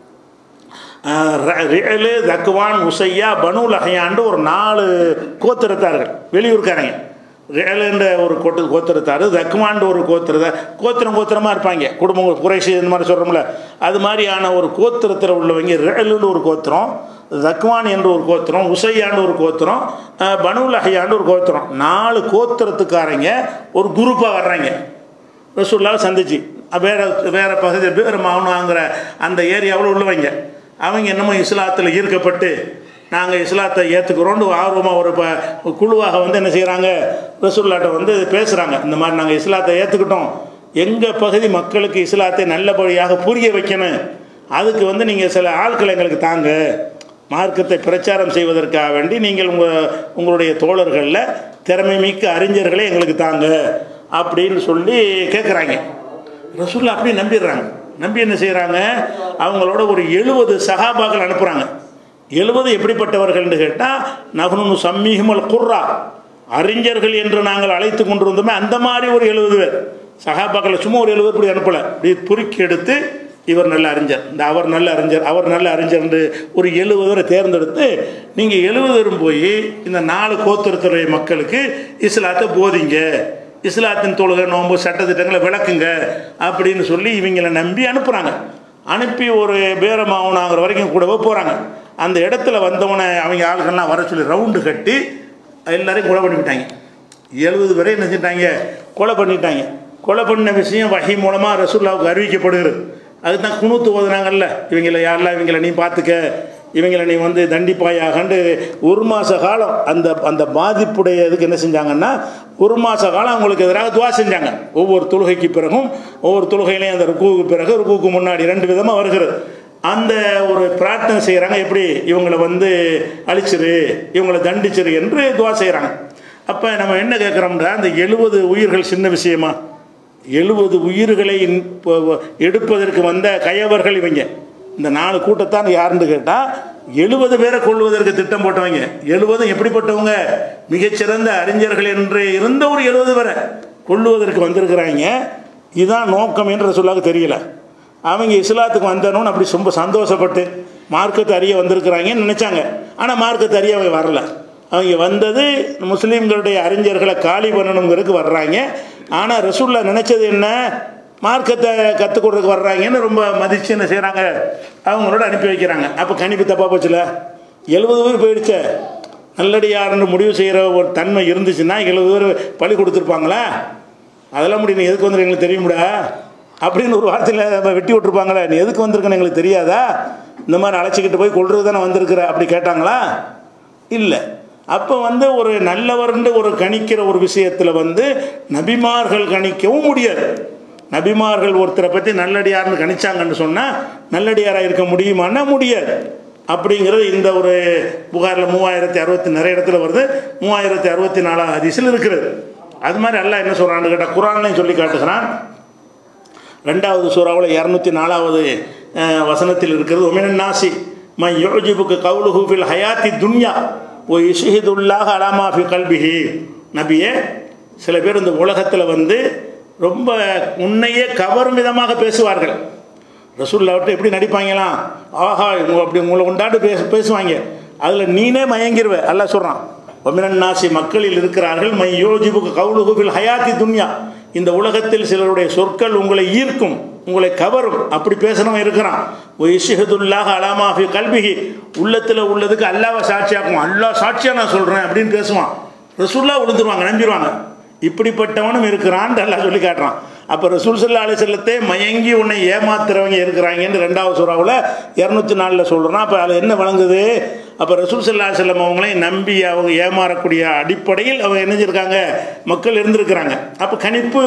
ரியலு தக்குவான் உசையா பனு லஹையாண்டு ஒரு நாலு கோத்திரத்தார்கள் வெளியூர்காரங்க ரியலுன்ற ஒரு கோட்டு கோத்திரத்தார் தக்குவாண்டு ஒரு கோத்திரத்தை கோத்திரம் கோத்திரமாக இருப்பாங்க குடும்பம் குறைசி இந்த மாதிரி சொல்கிறோம்ல அது மாதிரியான ஒரு கோத்திரத்தில் உள்ளவங்க ரியலுன்னு ஒரு கோத்திரம் தக்வான் என்ற ஒரு கோத்திரம் உசையாண்டு ஒரு கோத்திரம் பனு லஹையாண்டு ஒரு கோத்திரம் நாலு கோத்திரத்துக்காரங்க ஒரு குரூப்பாக வர்றாங்க ரசூல்லாவை சந்திச்சு வேற வேற பகுதி வேறு மௌனாங்கிற அந்த ஏரியாவில் உள்ளவங்க அவங்க என்னமோ இஸ்லாத்தில் ஈர்க்கப்பட்டு நாங்கள் இஸ்லாத்தை ஏற்றுக்கிறோன்னு ஆர்வமாக ஒரு ப குழுவாக வந்து என்ன செய்கிறாங்க ரசூல்லாட்ட வந்து பேசுகிறாங்க இந்த மாதிரி நாங்கள் இஸ்லாத்தை ஏற்றுக்கிட்டோம் எங்கள் பகுதி மக்களுக்கு இஸ்லாத்தை நல்லபடியாக புரிய வைக்கணும் அதுக்கு வந்து நீங்கள் சில ஆட்கள் எங்களுக்கு தாங்க மார்க்கத்தை பிரச்சாரம் செய்வதற்காக வேண்டி நீங்கள் உங்கள் உங்களுடைய தோழர்களில் திறமை மிக்க அறிஞர்களே எங்களுக்கு தாங்க அப்படின்னு சொல்லி கேட்குறாங்க ரசூல்லா அப்படி நம்பிடுறாங்க நம்பி என்ன செய்கிறாங்க அவங்களோட ஒரு எழுபது சகாபாக்கள் அனுப்புகிறாங்க எழுபது எப்படிப்பட்டவர்கள்னு கேட்டால் நகுனு சம்மீகமல் குர்ரா அறிஞர்கள் என்று நாங்கள் அழைத்து கொண்டிருந்தோமே அந்த மாதிரி ஒரு எழுபது பேர் சகாபாக்களை சும்மா ஒரு எழுபது இப்படி அனுப்பலை இப்படி துருக்கி எடுத்து இவர் நல்ல அறிஞர் இந்த அவர் நல்ல அறிஞர் அவர் நல்ல அறிஞர் என்று ஒரு எழுபது பேரை தேர்ந்தெடுத்து நீங்கள் எழுபது பேரும் போய் இந்த நாலு கோத்திரத்துறை மக்களுக்கு இஸ்லாத்தை போதிங்க இஸ்லாத்தின் தொழுகை நோன்பு சட்டத்திட்டங்களை விளக்குங்க அப்படின்னு சொல்லி இவங்களை நம்பி அனுப்புகிறாங்க அனுப்பி ஒரு பேரமாவனாங்கிற வரைக்கும் கூடவே போகிறாங்க அந்த இடத்துல வந்தவனை அவங்க ஆளுகள்லாம் வர சொல்லி ரவுண்டு கட்டி எல்லாரையும் கொலை பண்ணிவிட்டாங்க எழுபது பேரை என்ன செஞ்சிட்டாங்க கொலை பண்ணிட்டாங்க கொலை பண்ண விஷயம் வகை மூலமாக ரசூல்லாவுக்கு அறிவிக்கப்படுகிறது அதுதான் குணூத்து ஓதுனாங்கல்ல இவங்களை யாரெல்லாம் இவங்களை நீ பார்த்துக்க இவங்களை நீ வந்து தண்டிப்பாயாகண்டு ஒரு மாத காலம் அந்த அந்த பாதிப்புடைய இதுக்கு என்ன செஞ்சாங்கன்னா ஒரு மாத காலம் அவங்களுக்கு எதிராக துவா செஞ்சாங்க ஒவ்வொரு தொழுகைக்கு பிறகும் ஒவ்வொரு தொழுகையிலையும் அந்த ருக்குவுக்கு பிறகு ருக்குவுக்கு முன்னாடி ரெண்டு விதமாக வருகிறது அந்த ஒரு பிரார்த்தனை செய்கிறாங்க எப்படி இவங்களை வந்து அழிச்சிரு இவங்களை தண்டிச்சிரு என்று துவா செய்கிறாங்க அப்போ நம்ம என்ன கேட்குறோம்னா அந்த எழுபது உயிர்கள் சின்ன விஷயமா எழுபது உயிர்களை எடுப்பதற்கு வந்த கயவர்கள் இவங்க இந்த நாலு கூட்டத்தான் யாருன்னு கேட்டால் எழுபது பேரை கொள்வதற்கு திட்டம் போட்டவங்க எழுபதும் எப்படிப்பட்டவங்க மிகச்சிறந்த அறிஞர்கள் என்று இருந்த ஒரு எழுபது பேரை கொள்ளுவதற்கு வந்திருக்கிறாங்க இதுதான் நோக்கம் என்று சொல்லாக தெரியல அவங்க இஸ்லாத்துக்கு வந்தனும் அப்படி ரொம்ப சந்தோஷப்பட்டு மார்க்கத்தை அறிய வந்திருக்கிறாங்கன்னு நினச்சாங்க ஆனால் மார்க்கத்தை அறிய அவங்க வரல அவங்க வந்தது முஸ்லீம்களுடைய அறிஞர்களை காலி பண்ணணுங்கிறதுக்கு வர்றாங்க ஆனால் ரசூல்லா நினச்சது என்ன மார்க்கத்தை கற்றுக் கொடுறதுக்கு வர்றாங்கன்னு ரொம்ப மதித்து என்ன செய்கிறாங்க அவங்களோட அனுப்பி வைக்கிறாங்க அப்போ கணிப்பு தப்பாக போச்சுல எழுபது பேர் போயிடுச்சே நல்லடியார்னு முடிவு செய்கிற ஒரு தன்மை இருந்துச்சுன்னா எழுபது பேர் பழி கொடுத்துருப்பாங்களா அதெல்லாம் முடியும் நீ எதுக்கு வந்து எங்களுக்கு தெரியும்டா அப்படின்னு ஒரு வார்த்தையில் வெட்டி விட்டுருப்பாங்களே நீ எதுக்கு வந்திருக்கன்னு எங்களுக்கு தெரியாதா இந்த மாதிரி அழைச்சிக்கிட்டு போய் கொள்றது தானே வந்திருக்கிற அப்படி கேட்டாங்களா இல்லை அப்போ வந்து ஒரு நல்லவர்னு ஒரு கணிக்கிற ஒரு விஷயத்தில் வந்து நபிமார்கள் கணிக்கவும் முடியாது நபிமார்கள் ஒருத்தரை பற்றி நல்லடியார்னு கணிச்சாங்கன்னு சொன்னால் நல்லடியாராக இருக்க முடியுமான்னா முடியாது அப்படிங்கிறது இந்த ஒரு புகாரில் மூவாயிரத்தி அறுபத்தி நிறைய இடத்துல வருது மூவாயிரத்தி அறுபத்தி நாலாவது ஹதீஸில் இருக்கிறது அது மாதிரி அல்லாஹ் என்ன சொல்கிறான்னு கேட்டால் குரான்லையும் சொல்லி காட்டுகிறான் ரெண்டாவது சூறாவில் இரநூத்தி நாலாவது வசனத்தில் இருக்கிறது ஒமினன் நாசி மை யோஜிபுக்கு கவுலுஹு ஃபில் ஹயாத்தி துன்யா ஓ இஷிஹிதுல்லாக அலாமா ஃபி கல்பிஹி நபியே சில பேர் இந்த உலகத்தில் வந்து ரொம்ப உன்னையே கவரும் விதமாக பேசுவார்கள் ரசூல்லாவிட்ட எப்படி நடிப்பாங்களாம் ஆஹா இவங்க அப்படி உங்களை கொண்டாட்டு பேச பேசுவாங்க அதில் நீனே மயங்கிருவ அல்லாஹ் சொல்கிறான் ஒமினன் நாசி மக்களில் இருக்கிறார்கள் மை யோஜிபுக்கு கவுலுகுபில் ஹயாத்தி துன்யா இந்த உலகத்தில் சிலருடைய சொற்கள் உங்களை ஈர்க்கும் உங்களை கவரும் அப்படி பேசுகிறவன் இருக்கிறான் ஒய்ஷிஹதுல்லாஹ் அலாமாஃபி கல்விஹி உள்ளத்தில் உள்ளதுக்கு அல்லாவை சாட்சியாக்கும் அல்லாஹ் சாட்சியாக நான் சொல்கிறேன் அப்படின்னு பேசுவான் ரசூல்லா விழுந்துருவாங்க நம்பிடுவாங்க இப்படிப்பட்டவனும் இருக்கிறான்னு அல்லாஹ் சொல்லி காட்டுறான் அப்போ ரசூல் சல்லா அலி செல்லத்தை மயங்கி உன்னை ஏமாத்துறவங்க இருக்கிறாங்கன்னு ரெண்டாவது சூறாவில் இரநூத்தி நாலில் சொல்கிறான் அப்போ அதில் என்ன வழங்குது அப்போ ரசூல் சல்லா செல்லம் அவங்களையும் நம்பி அவங்க ஏமாறக்கூடிய அடிப்படையில் அவங்க இணைஞ்சிருக்காங்க மக்கள் இருந்திருக்கிறாங்க அப்போ கணிப்பு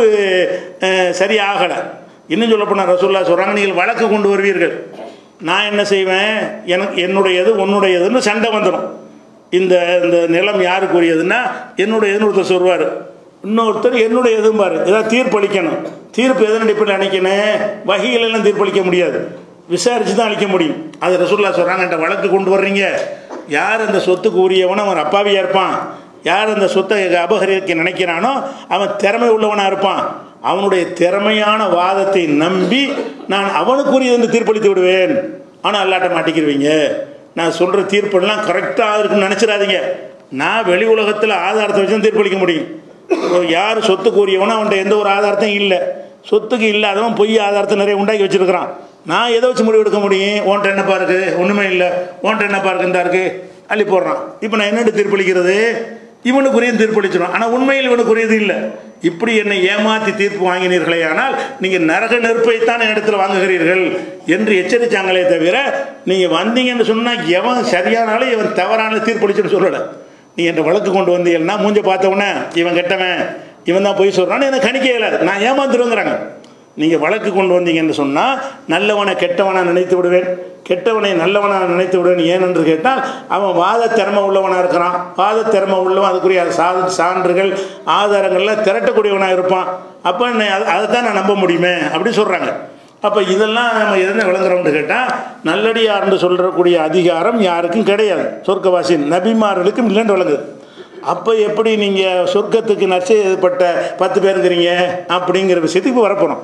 அஹ், சரியாகலை இன்னும் சொல்லப்போனால் ரசூல்லா சொல்கிறாங்க நீங்கள் வழக்கு கொண்டு வருவீர்கள் நான் என்ன செய்வேன் எனக்கு என்னுடையது உன்னுடையதுன்னு சண்டை வந்துடும் இந்த இந்த நிலம் யாருக்குரியதுன்னா என்னுடையதுன்னு ஒருத்தர் சொல்வார் இன்னொருத்தர் என்னுடைய எதும்பாரு ஏதாவது தீர்ப்பளிக்கணும் தீர்ப்பு எதன் அடிப்படையில் அளிக்கணும் வகைகளெல்லாம் தீர்ப்பளிக்க முடியாது விசாரித்து தான் அளிக்க முடியும் அது ரசூல்லா சொல்கிறாங்க என்கிட்ட வழக்கு கொண்டு வர்றீங்க யார் அந்த சொத்துக்கு உரியவனோ அவன் அப்பாவியாக இருப்பான் யார் அந்த சொத்தை அபகரிக்க நினைக்கிறானோ அவன் திறமை உள்ளவனாக இருப்பான் அவனுடைய திறமையான வாதத்தை நம்பி நான் அவனுக்குரியது என்று தீர்ப்பளித்து விடுவேன் ஆனால் அல்லாட்ட மாட்டிக்கிருவீங்க நான் சொல்கிற தீர்ப்பெல்லாம் கரெக்டாக இருக்குன்னு நினச்சிடாதீங்க நான் வெளி உலகத்தில் ஆதாரத்தை வச்சு தான் தீர்ப்பளிக்க முடியும் யார் சொத்துக்கு உரியவனோ அவன்கிட்ட எந்த ஒரு ஆதாரத்தையும் இல்லை சொத்துக்கு இல்லாதவன் பொய் ஆதாரத்தை நிறைய உண்டாக்கி வச்சிருக்கிறான் நான் எதை வச்சு முடிவு எடுக்க முடியும் உன்ட்ட என்னப்பா இருக்கு ஒன்றுமே இல்லை உன்ட்ட என்னப்பா இருக்கு இந்த இருக்கு அள்ளி போடுறான் இப்போ நான் என்னென்னு தீர்ப்பளிக்கிறது இவனுக்குரிய தீர்ப்பளிச்சிடும் ஆனால் உண்மையில் இவனுக்குரியது இல்லை இப்படி என்னை ஏமாற்றி தீர்ப்பு வாங்கினீர்களே ஆனால் நீங்கள் நரக நெருப்பைத்தான் இடத்துல வாங்குகிறீர்கள் என்று எச்சரித்தாங்களே தவிர நீங்கள் வந்தீங்கன்னு சொன்னால் எவன் சரியானாலும் இவன் தவறான தீர்ப்பளிச்சுன்னு சொல்லலை நீ என்ற வழக்கு கொண்டு வந்தீங்கன்னா மூஞ்ச பார்த்தவொடனே இவன் கெட்டவன் இவன் தான் போய் சொல்கிறான்னு எனக்கு கணிக்க இயலாது நான் ஏமாந்துருங்கிறாங்க நீங்கள் வழக்கு கொண்டு வந்தீங்கன்னு சொன்னால் நல்லவனை கெட்டவனாக நினைத்து விடுவேன் கெட்டவனை நல்லவனாக நினைத்து விடுவேன் ஏன் என்று கேட்டால் அவன் வாத திறமை உள்ளவனாக இருக்கிறான் வாத திறமை உள்ளவன் அதுக்குரிய சாத சான்றுகள் ஆதாரங்கள்லாம் திரட்டக்கூடியவனாக இருப்பான் அப்போ அதை தான் நான் நம்ப முடியுமே அப்படி சொல்கிறாங்க அப்போ இதெல்லாம் நம்ம எதுன்னு விளங்குறோம்னு கேட்டால் நல்லடியார்னு சொல்கிறக்கூடிய அதிகாரம் யாருக்கும் கிடையாது சொர்க்கவாசி நபிமார்களுக்கும் இல்லைன்னு விளங்குது அப்போ எப்படி நீங்கள் சொர்க்கத்துக்கு நச்சப்பட்ட பத்து பேர் இருக்கிறீங்க அப்படிங்கிற விஷயத்துக்கு இப்போ வரப்போகிறோம்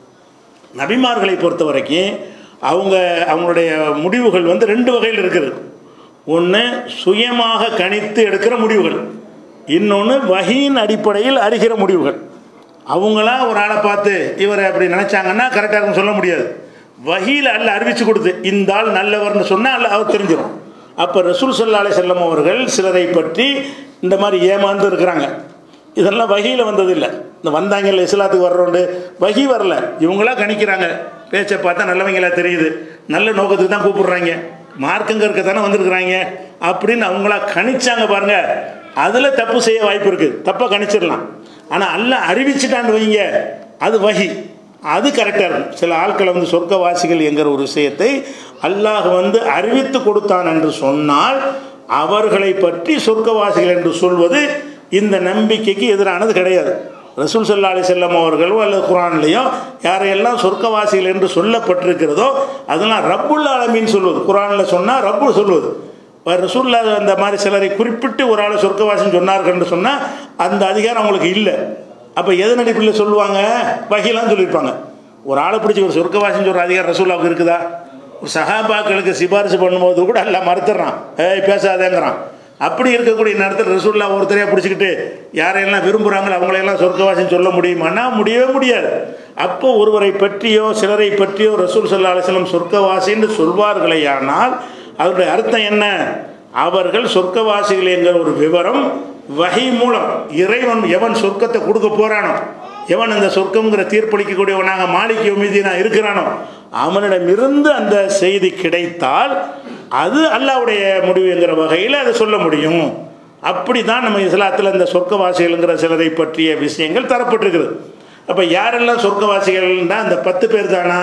நபிமார்களை பொறுத்த வரைக்கும் அவங்க அவங்களுடைய முடிவுகள் வந்து ரெண்டு வகையில் இருக்குது ஒன்று சுயமாக கணித்து எடுக்கிற முடிவுகள் இன்னொன்று வகையின் அடிப்படையில் அறிகிற முடிவுகள் அவங்களா ஒரு ஆளை பார்த்து இவரை அப்படி நினச்சாங்கன்னா கரெக்டாக இருக்குன்னு சொல்ல முடியாது வகையில் அல்ல அறிவித்து கொடுத்து இந்த ஆள் நல்லவர்னு சொன்னால் அல்ல அவர் தெரிஞ்சிடும் அப்போ ரசூல் சல்லா அலி செல்லம் அவர்கள் சிலரை பற்றி இந்த மாதிரி ஏமாந்து இருக்கிறாங்க இதெல்லாம் வகையில் வந்ததில்லை இந்த வந்தாங்கல்ல இஸ்லாத்துக்கு வர்றோண்டு வகி வரல இவங்களா கணிக்கிறாங்க பேச்சை பார்த்தா நல்லவங்களா தெரியுது நல்ல நோக்கத்துக்கு தான் கூப்பிடுறாங்க மார்க்கங்க இருக்க தானே வந்திருக்கிறாங்க அப்படின்னு அவங்களா கணிச்சாங்க பாருங்க அதில் தப்பு செய்ய வாய்ப்பு இருக்குது தப்பாக கணிச்சிடலாம் ஆனால் அல்ல அறிவிச்சிட்டான்னு வைங்க அது வகி அது கரெக்டாக இருக்கும் சில ஆட்களை வந்து சொர்க்கவாசிகள் என்கிற ஒரு விஷயத்தை அல்லாஹ் வந்து அறிவித்து கொடுத்தான் என்று சொன்னால் அவர்களை பற்றி சொர்க்கவாசிகள் என்று சொல்வது இந்த நம்பிக்கைக்கு எதிரானது கிடையாது ரசூல் சல்லா அலி செல்லம் அவர்களோ அல்லது குரான்லேயோ யாரையெல்லாம் சொர்க்கவாசிகள் என்று சொல்லப்பட்டிருக்கிறதோ அதெல்லாம் ரப்புல் ஆலமின்னு சொல்வது குரானில் சொன்னால் ரப்பு சொல்வது ரசூல்லா அந்த மாதிரி சிலரை குறிப்பிட்டு ஒரு ஆளை சொர்க்கவாசின்னு சொன்னார்கள் என்று சொன்னால் அந்த அதிகாரம் அவங்களுக்கு இல்லை அப்போ எதன் அடிப்படையில் சொல்லுவாங்க வகையெல்லாம் சொல்லியிருப்பாங்க ஒரு ஆளை பிடிச்சி ஒரு சொர்க்கவாசின்னு சொல்கிற அதிகாரம் ரசூல்லாவுக்கு இருக்குதா ஒரு சகாபாக்களுக்கு சிபாரிசு பண்ணும்போது கூட எல்லாம் மறுத்துறான் ஏய் பேசாதேங்கிறான் அப்படி இருக்கக்கூடிய நேரத்தில் ரசூல்லா ஒருத்தரையாக பிடிச்சிக்கிட்டு யாரையெல்லாம் விரும்புகிறாங்களோ அவங்களையெல்லாம் சொர்க்கவாசின்னு சொல்ல முடியுமானா முடியவே முடியாது அப்போ ஒருவரை பற்றியோ சிலரை பற்றியோ ரசூல் சல்லா அலிஸ்லம் சொர்க்கவாசின்னு சொல்வார்களேயானால் அதனுடைய அர்த்தம் என்ன அவர்கள் சொர்க்கவாசிகள் என்கிற ஒரு விவரம் வகை மூலம் இறைவன் எவன் சொர்க்கத்தை கொடுக்க போறானோ எவன் அந்த சொர்க்கம்ங்கிற தீர்ப்பளிக்கக்கூடியவனாக மாளிகை மீதினா இருக்கிறானோ அவனிடமிருந்து அந்த செய்தி கிடைத்தால் அது அல்லாவுடைய முடிவுங்கிற வகையில் அதை சொல்ல முடியும் அப்படி தான் நம்ம இஸ்லாத்தில் இந்த சொர்க்கவாசிகள்ங்கிற சிலரை பற்றிய விஷயங்கள் தரப்பட்டிருக்குது அப்போ யாரெல்லாம் சொர்க்கவாசிகள்னா அந்த பத்து பேர் தானா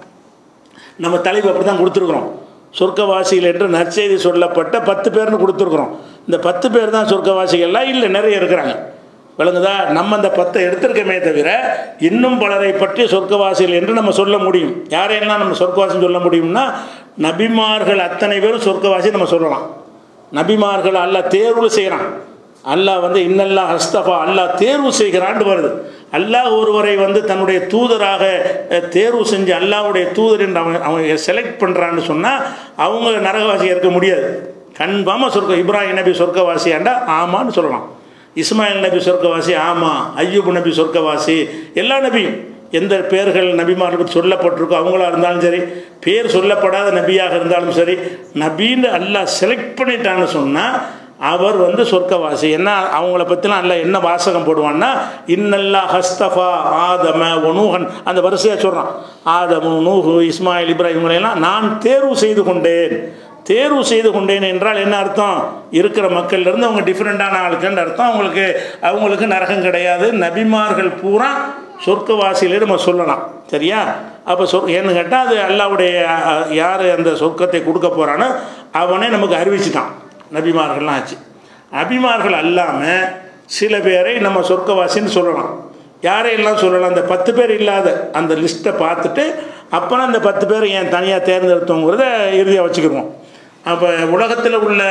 நம்ம தலைப்பு அப்படி தான் கொடுத்துருக்குறோம் சொர்க்கவாசிகள் என்று நற்செய்தி சொல்லப்பட்ட பத்து பேர்னு கொடுத்துருக்குறோம் இந்த பத்து பேர் தான் சொர்க்கவாசிகள்லாம் இல்லை நிறைய இருக்கிறாங்க விளங்குதா நம்ம அந்த பத்தை எடுத்திருக்கமே தவிர இன்னும் பலரை பற்றி சொர்க்கவாசிகள் என்று நம்ம சொல்ல முடியும் யாரையெல்லாம் நம்ம சொர்க்கவாசின்னு சொல்ல முடியும்னா நபிமார்கள் அத்தனை பேரும் சொர்க்கவாசி நம்ம சொல்லலாம் நபிமார்கள் அல்ல தேர்வு செய்கிறான் அல்லாஹ் வந்து இன்னல்லா ஹஸ்தபா அல்லாஹ் தேர்வு செய்கிறான்னு வருது அல்லாஹ் ஒருவரை வந்து தன்னுடைய தூதராக தேர்வு செஞ்சு அல்லாவுடைய தூதர் என்று அவன் அவங்க செலக்ட் பண்ணுறான்னு சொன்னால் அவங்க நரகவாசியாக இருக்க முடியாது கன்ஃபார்மாக சொர்க்க இப்ராஹிம் நபி சொர்க்கவாசியாண்டா ஆமான்னு சொல்லலாம் இஸ்மாயில் நபி சொர்க்கவாசி ஆமாம் ஐயூப் நபி சொர்க்கவாசி எல்லா நபியும் எந்த பேர்கள் நபிமார்களுக்கு சொல்லப்பட்டிருக்கோ அவங்களா இருந்தாலும் சரி பேர் சொல்லப்படாத நபியாக இருந்தாலும் சரி நபின்னு அல்லாஹ் செலக்ட் பண்ணிட்டான்னு சொன்னால் அவர் வந்து சொர்க்கவாசி என்ன அவங்கள பற்றிலாம் அல்ல என்ன வாசகம் போடுவான்னா இன்னல்லா ஹஸ்தஃபா ஆதம ஒனூஹன் அந்த வரிசையாக சொல்கிறான் ஆதமு நூஹு இஸ்மாயில் இப்ராஹிம் இவங்களையெல்லாம் நான் தேர்வு செய்து கொண்டேன் தேர்வு செய்து கொண்டேன் என்றால் என்ன அர்த்தம் இருக்கிற மக்கள்லேருந்து அவங்க டிஃப்ரெண்ட்டான ஆளுக்குன்னு அர்த்தம் அவங்களுக்கு அவங்களுக்கு நரகம் கிடையாது நபிமார்கள் பூரா சொர்க்கவாசியிலே நம்ம சொல்லலாம் சரியா அப்போ சொர் ஏன்னு கேட்டால் அது அல்லாவுடைய யார் அந்த சொர்க்கத்தை கொடுக்க போகிறானோ அவனே நமக்கு அறிவிச்சிட்டான் நபிமார்கள்லாம் ஆச்சு நபிமார்கள் அல்லாமல் சில பேரை நம்ம சொர்க்கவாசின்னு சொல்லலாம் யாரையெல்லாம் சொல்லலாம் அந்த பத்து பேர் இல்லாத அந்த லிஸ்ட்டை பார்த்துட்டு அப்புறம் அந்த பத்து பேர் ஏன் தனியாக தேர்ந்தெடுத்தோங்கிறத இறுதியாக வச்சுக்கிடுவோம் அப்போ உலகத்தில் உள்ள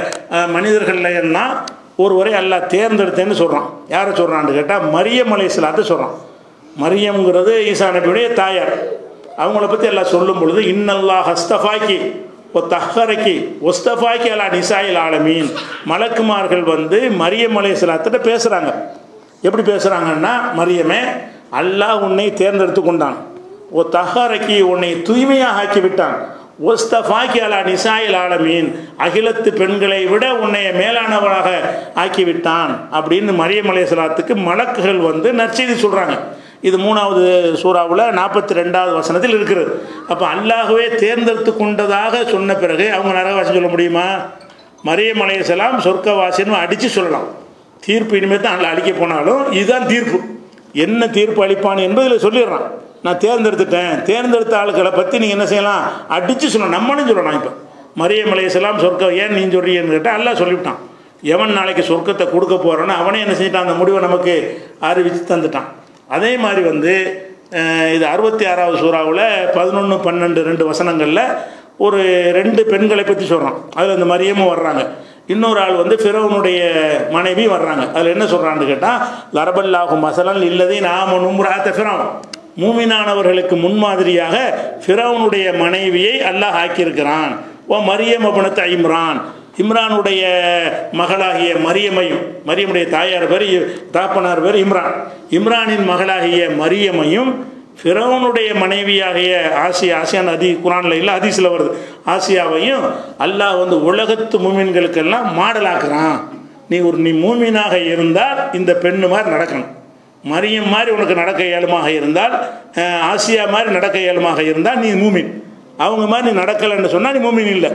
மனிதர்கள் எல்லாம் ஒருவரை எல்லாம் தேர்ந்தெடுத்தேன்னு சொல்கிறான் யாரை சொல்கிறான்னு கேட்டால் மரியம் அலைசலாத்தை சொல்கிறான் மரியம்ங்கிறது ஈசா நபியுடைய தாயார் அவங்கள பற்றி எல்லாம் சொல்லும் பொழுது இன்னல்லா ஹஸ்தஃபாக்கி ஒ தஹரக்கி ஒஸ்தஃபாக்கி அலா நிசாயில் ஆலமீன் மலக்குமார்கள் வந்து மரியம் அலைசலாத்திட்ட பேசுகிறாங்க எப்படி பேசுகிறாங்கன்னா மரியமே அல்லாஹ் உன்னை தேர்ந்தெடுத்து கொண்டான் ஓ தஹரக்கி உன்னை தூய்மையாக ஆக்கி விட்டான் ஒஸ்தஃபாக்கி அலா நிசாயில் ஆலமீன் அகிலத்து பெண்களை விட உன்னை மேலானவராக ஆக்கிவிட்டான் அப்படின்னு மரியம் அலையலாத்துக்கு மலக்குகள் வந்து நற்செய்தி சொல்கிறாங்க இது மூணாவது சூறாவில் நாற்பத்தி ரெண்டாவது வசனத்தில் இருக்கிறது அப்போ அல்லாகவே தேர்ந்தெடுத்து கொண்டதாக சொன்ன பிறகு அவங்க நரகவாசி சொல்ல முடியுமா மரியம் அலையலாம் சொர்க்கவாசின்னு அடித்து சொல்லலாம் தீர்ப்பு இனிமேல் தான் அல்ல அழிக்க போனாலும் இதுதான் தீர்ப்பு என்ன தீர்ப்பு அளிப்பான் என்பதில் சொல்லிடுறான் நான் தேர்ந்தெடுத்துட்டேன் தேர்ந்தெடுத்த ஆளுக்களை பற்றி நீங்கள் என்ன செய்யலாம் அடித்து சொல்லணும் நம்மளும் சொல்லலாம் இப்போ மரியம் அலையலாம் சொர்க்கம் ஏன் நீ சொல்றீன்னு கேட்டால் அல்லா சொல்லிவிட்டான் எவன் நாளைக்கு சொர்க்கத்தை கொடுக்க போகிறானோ அவனே என்ன செஞ்சிட்டான் அந்த முடிவை நமக்கு அறிவித்து தந்துட்டான் அதே மாதிரி வந்து இது அறுபத்தி ஆறாவது சூறாவில் பதினொன்று பன்னெண்டு ரெண்டு வசனங்களில் ஒரு ரெண்டு பெண்களை பற்றி சொல்கிறான் அதில் இந்த மரியமும் வர்றாங்க இன்னொரு ஆள் வந்து ஃபிரௌனுடைய மனைவி வர்றாங்க அதில் என்ன சொல்கிறான்னு கேட்டால் லரபல்லாகும் மசலன் இல்லதே நாம நும்ராத்த ஃபிரௌன் மூமினானவர்களுக்கு முன்மாதிரியாக ஃபிரௌனுடைய மனைவியை அல்லாஹ் ஆக்கியிருக்கிறான் ஓ மரியம் அபனத்த இம்ரான் இம்ரானுடைய மகளாகிய மரியமையும் மரியமுடைய தாயார் பேர் தாப்பனார் பேர் இம்ரான் இம்ரானின் மகளாகிய மரியமையும் ஃபிரௌனுடைய மனைவியாகிய ஆசியா ஆசியான் அதி குரானில் இல்லை ஹதீஸில் வருது ஆசியாவையும் அல்லாஹ் வந்து உலகத்து மூமின்களுக்கெல்லாம் மாடலாக்குறான் நீ ஒரு நீ மூமினாக இருந்தால் இந்த பெண்ணு மாதிரி நடக்கணும் மரியம் மாதிரி உனக்கு நடக்க இயலுமாக இருந்தால் ஆசியா மாதிரி நடக்க இயலுமாக இருந்தால் நீ மூமின் அவங்க மாதிரி நீ நடக்கலைன்னு சொன்னால் நீ மூமின் இல்லை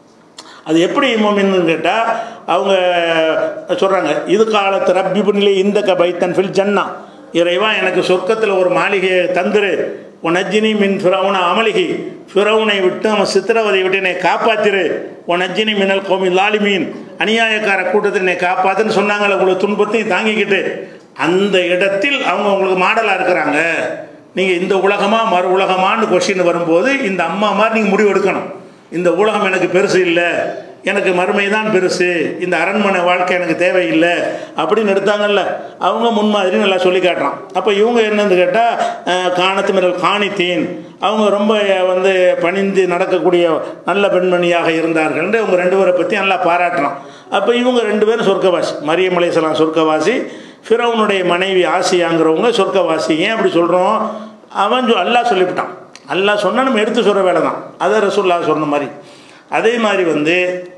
அது எப்படி மோமின்னு கேட்டால் அவங்க சொல்கிறாங்க இது காலத்து ரப்பி நிலை இந்த க பைத்தன் ஃபில் ஜன்னா இறைவா எனக்கு சொர்க்கத்தில் ஒரு மாளிகையை தந்துரு உன் அஜினி மின் ஃபிரவுன அமலிகி ஃபிரவுனை விட்டு அவன் சித்திரவதை விட்டு என்னை காப்பாத்திரு உன் அஜினி மின்னல் கோமி லாலிமீன் அநியாயக்கார கூட்டத்தில் என்னை காப்பாத்துன்னு சொன்னாங்களே உங்களுக்கு துன்பத்தையும் தாங்கிக்கிட்டு அந்த இடத்தில் அவங்க உங்களுக்கு மாடலாக இருக்கிறாங்க நீங்கள் இந்த உலகமா மறு உலகமான்னு கொஷின் வரும்போது இந்த அம்மா மாதிரி நீங்கள் முடிவு எடுக்கணும் இந்த உலகம் எனக்கு பெருசு இல்லை எனக்கு மறுமை தான் பெருசு இந்த அரண்மனை வாழ்க்கை எனக்கு தேவையில்லை அப்படின்னு எடுத்தாங்கல்ல அவங்க முன்மாதிரி நல்லா சொல்லி காட்டுறான் அப்போ இவங்க என்னன்னு கேட்டால் காணத்து மிரல் காணித்தீன் அவங்க ரொம்ப வந்து பணிந்து நடக்கக்கூடிய நல்ல பெண்மணியாக இருந்தார்கள் அவங்க ரெண்டு பேரை பற்றி நல்லா பாராட்டுறான் அப்போ இவங்க ரெண்டு பேரும் சொர்க்கவாசி மரியம் அலைசலாம் சொர்க்கவாசி ஃபிரௌனுடைய மனைவி ஆசியாங்கிறவங்க சொர்க்கவாசி ஏன் அப்படி சொல்கிறோம் அவன் சொ அல்லாஹ் சொல்லிவிட்டான் அல்லாஹ் சொன்னால் நம்ம எடுத்து சொல்கிற வேலை தான் அதை ரசூல்லா சொன்ன மாதிரி அதே மாதிரி வந்து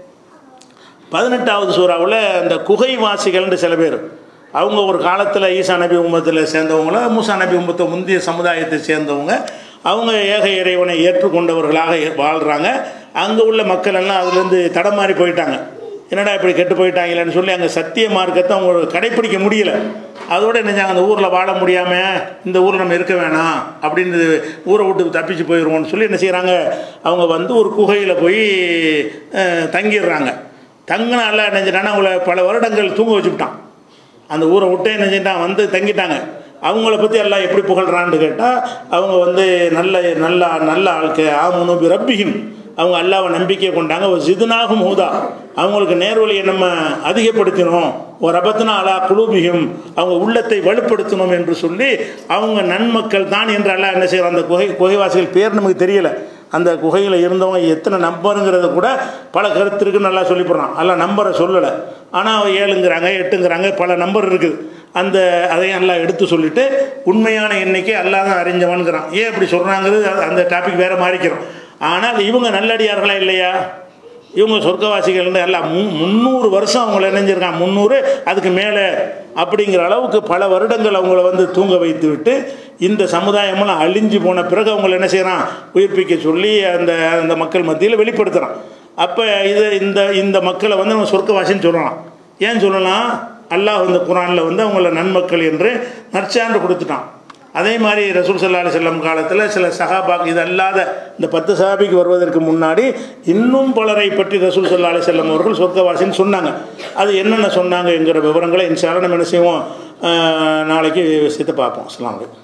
பதினெட்டாவது சூறாவில் இந்த குகைவாசிகள்ன்ற சில பேர் அவங்க ஒரு காலத்தில் ஈசா நபி உம்மத்தில் சேர்ந்தவங்கள மூசா நபி உம்மத்தை முந்தைய சமுதாயத்தை சேர்ந்தவங்க அவங்க ஏக இறைவனை ஏற்றுக்கொண்டவர்களாக வாழ்கிறாங்க அங்கே உள்ள மக்கள் எல்லாம் அதுலேருந்து தடமாறி போயிட்டாங்க என்னடா இப்படி கெட்டு போயிட்டாங்களேன்னு சொல்லி அங்கே சத்திய மார்க்கத்தை அவங்க கடைப்பிடிக்க முடியல அதோடு என்ன அந்த ஊரில் வாழ முடியாமல் இந்த ஊரில் நம்ம இருக்க வேணாம் அப்படின்னு ஊரை விட்டு தப்பிச்சு போயிடுவோம்னு சொல்லி என்ன செய்கிறாங்க அவங்க வந்து ஒரு குகையில் போய் தங்கிடுறாங்க தங்கினால என்ன செஞ்சிட்டாங்கன்னா அவங்கள பல வருடங்கள் தூங்க வச்சுக்கிட்டான் அந்த ஊரை விட்டே என்ன செஞ்சிட்டான் வந்து தங்கிட்டாங்க அவங்கள பற்றி எல்லாம் எப்படி புகழ்றான்னு கேட்டால் அவங்க வந்து நல்ல நல்ல நல்ல ஆளுக்கு ஆமுனு ரப்பியும் அவங்க அல்லாவை நம்பிக்கை கொண்டாங்க ஒரு ஜிதுனாகும் ஹூதா அவங்களுக்கு நேர்வழியை நம்ம அதிகப்படுத்தினோம் ஒரு அபத்தினா அலா குலூபியும் அவங்க உள்ளத்தை வலுப்படுத்தணும் என்று சொல்லி அவங்க நன்மக்கள் தான் என்று அல்லா என்ன செய்யறோம் அந்த குகை குகைவாசிகள் பேர் நமக்கு தெரியல அந்த குகையில் இருந்தவங்க எத்தனை நம்பருங்கிறத கூட பல கருத்திற்கு நல்லா சொல்லி போடுறான் அல்ல நம்பரை சொல்லலை ஆனால் ஏழுங்கிறாங்க எட்டுங்கிறாங்க பல நம்பர் இருக்குது அந்த அதையும் எல்லாம் எடுத்து சொல்லிட்டு உண்மையான எண்ணிக்கை அல்லாஹ் தான் அறிஞ்சவனுங்கிறான் ஏன் அப்படி சொல்கிறாங்கிறது அந்த டாபிக் வேறு மாறிக்கிறோம் ஆனால் இவங்க நல்லடியார்களா இல்லையா இவங்க சொர்க்கவாசிகள் எல்லாம் மு முந்நூறு வருஷம் அவங்கள இணைஞ்சிருக்காங்க முந்நூறு அதுக்கு மேலே அப்படிங்கிற அளவுக்கு பல வருடங்கள் அவங்கள வந்து தூங்க வைத்து விட்டு இந்த சமுதாயமெல்லாம் அழிஞ்சு போன பிறகு அவங்கள என்ன செய்கிறான் உயிர்ப்பிக்க சொல்லி அந்த அந்த மக்கள் மத்தியில் வெளிப்படுத்துகிறான் அப்போ இது இந்த இந்த மக்களை வந்து அவன் சொர்க்கவாசின்னு சொல்லலாம் ஏன் சொல்லலாம் அல்லாஹ் இந்த குரானில் வந்து அவங்கள நன்மக்கள் என்று நற்சான்று கொடுத்துட்டான் அதே மாதிரி ரசூல் சல்லா அலி செல்லம் காலத்தில் சில சஹாபா இது அல்லாத இந்த பத்து சஹாபிக்கு வருவதற்கு முன்னாடி இன்னும் பலரை பற்றி ரசூல் சல்லா அலி செல்லம் அவர்கள் சொர்க்கவாசின்னு சொன்னாங்க அது என்னென்ன சொன்னாங்க என்கிற விவரங்களை இன்ஷால்லாம் நம்ம என்ன செய்வோம் நாளைக்கு விஷயத்தை பார்ப்போம் அஸ்லாம் வலைக்கம்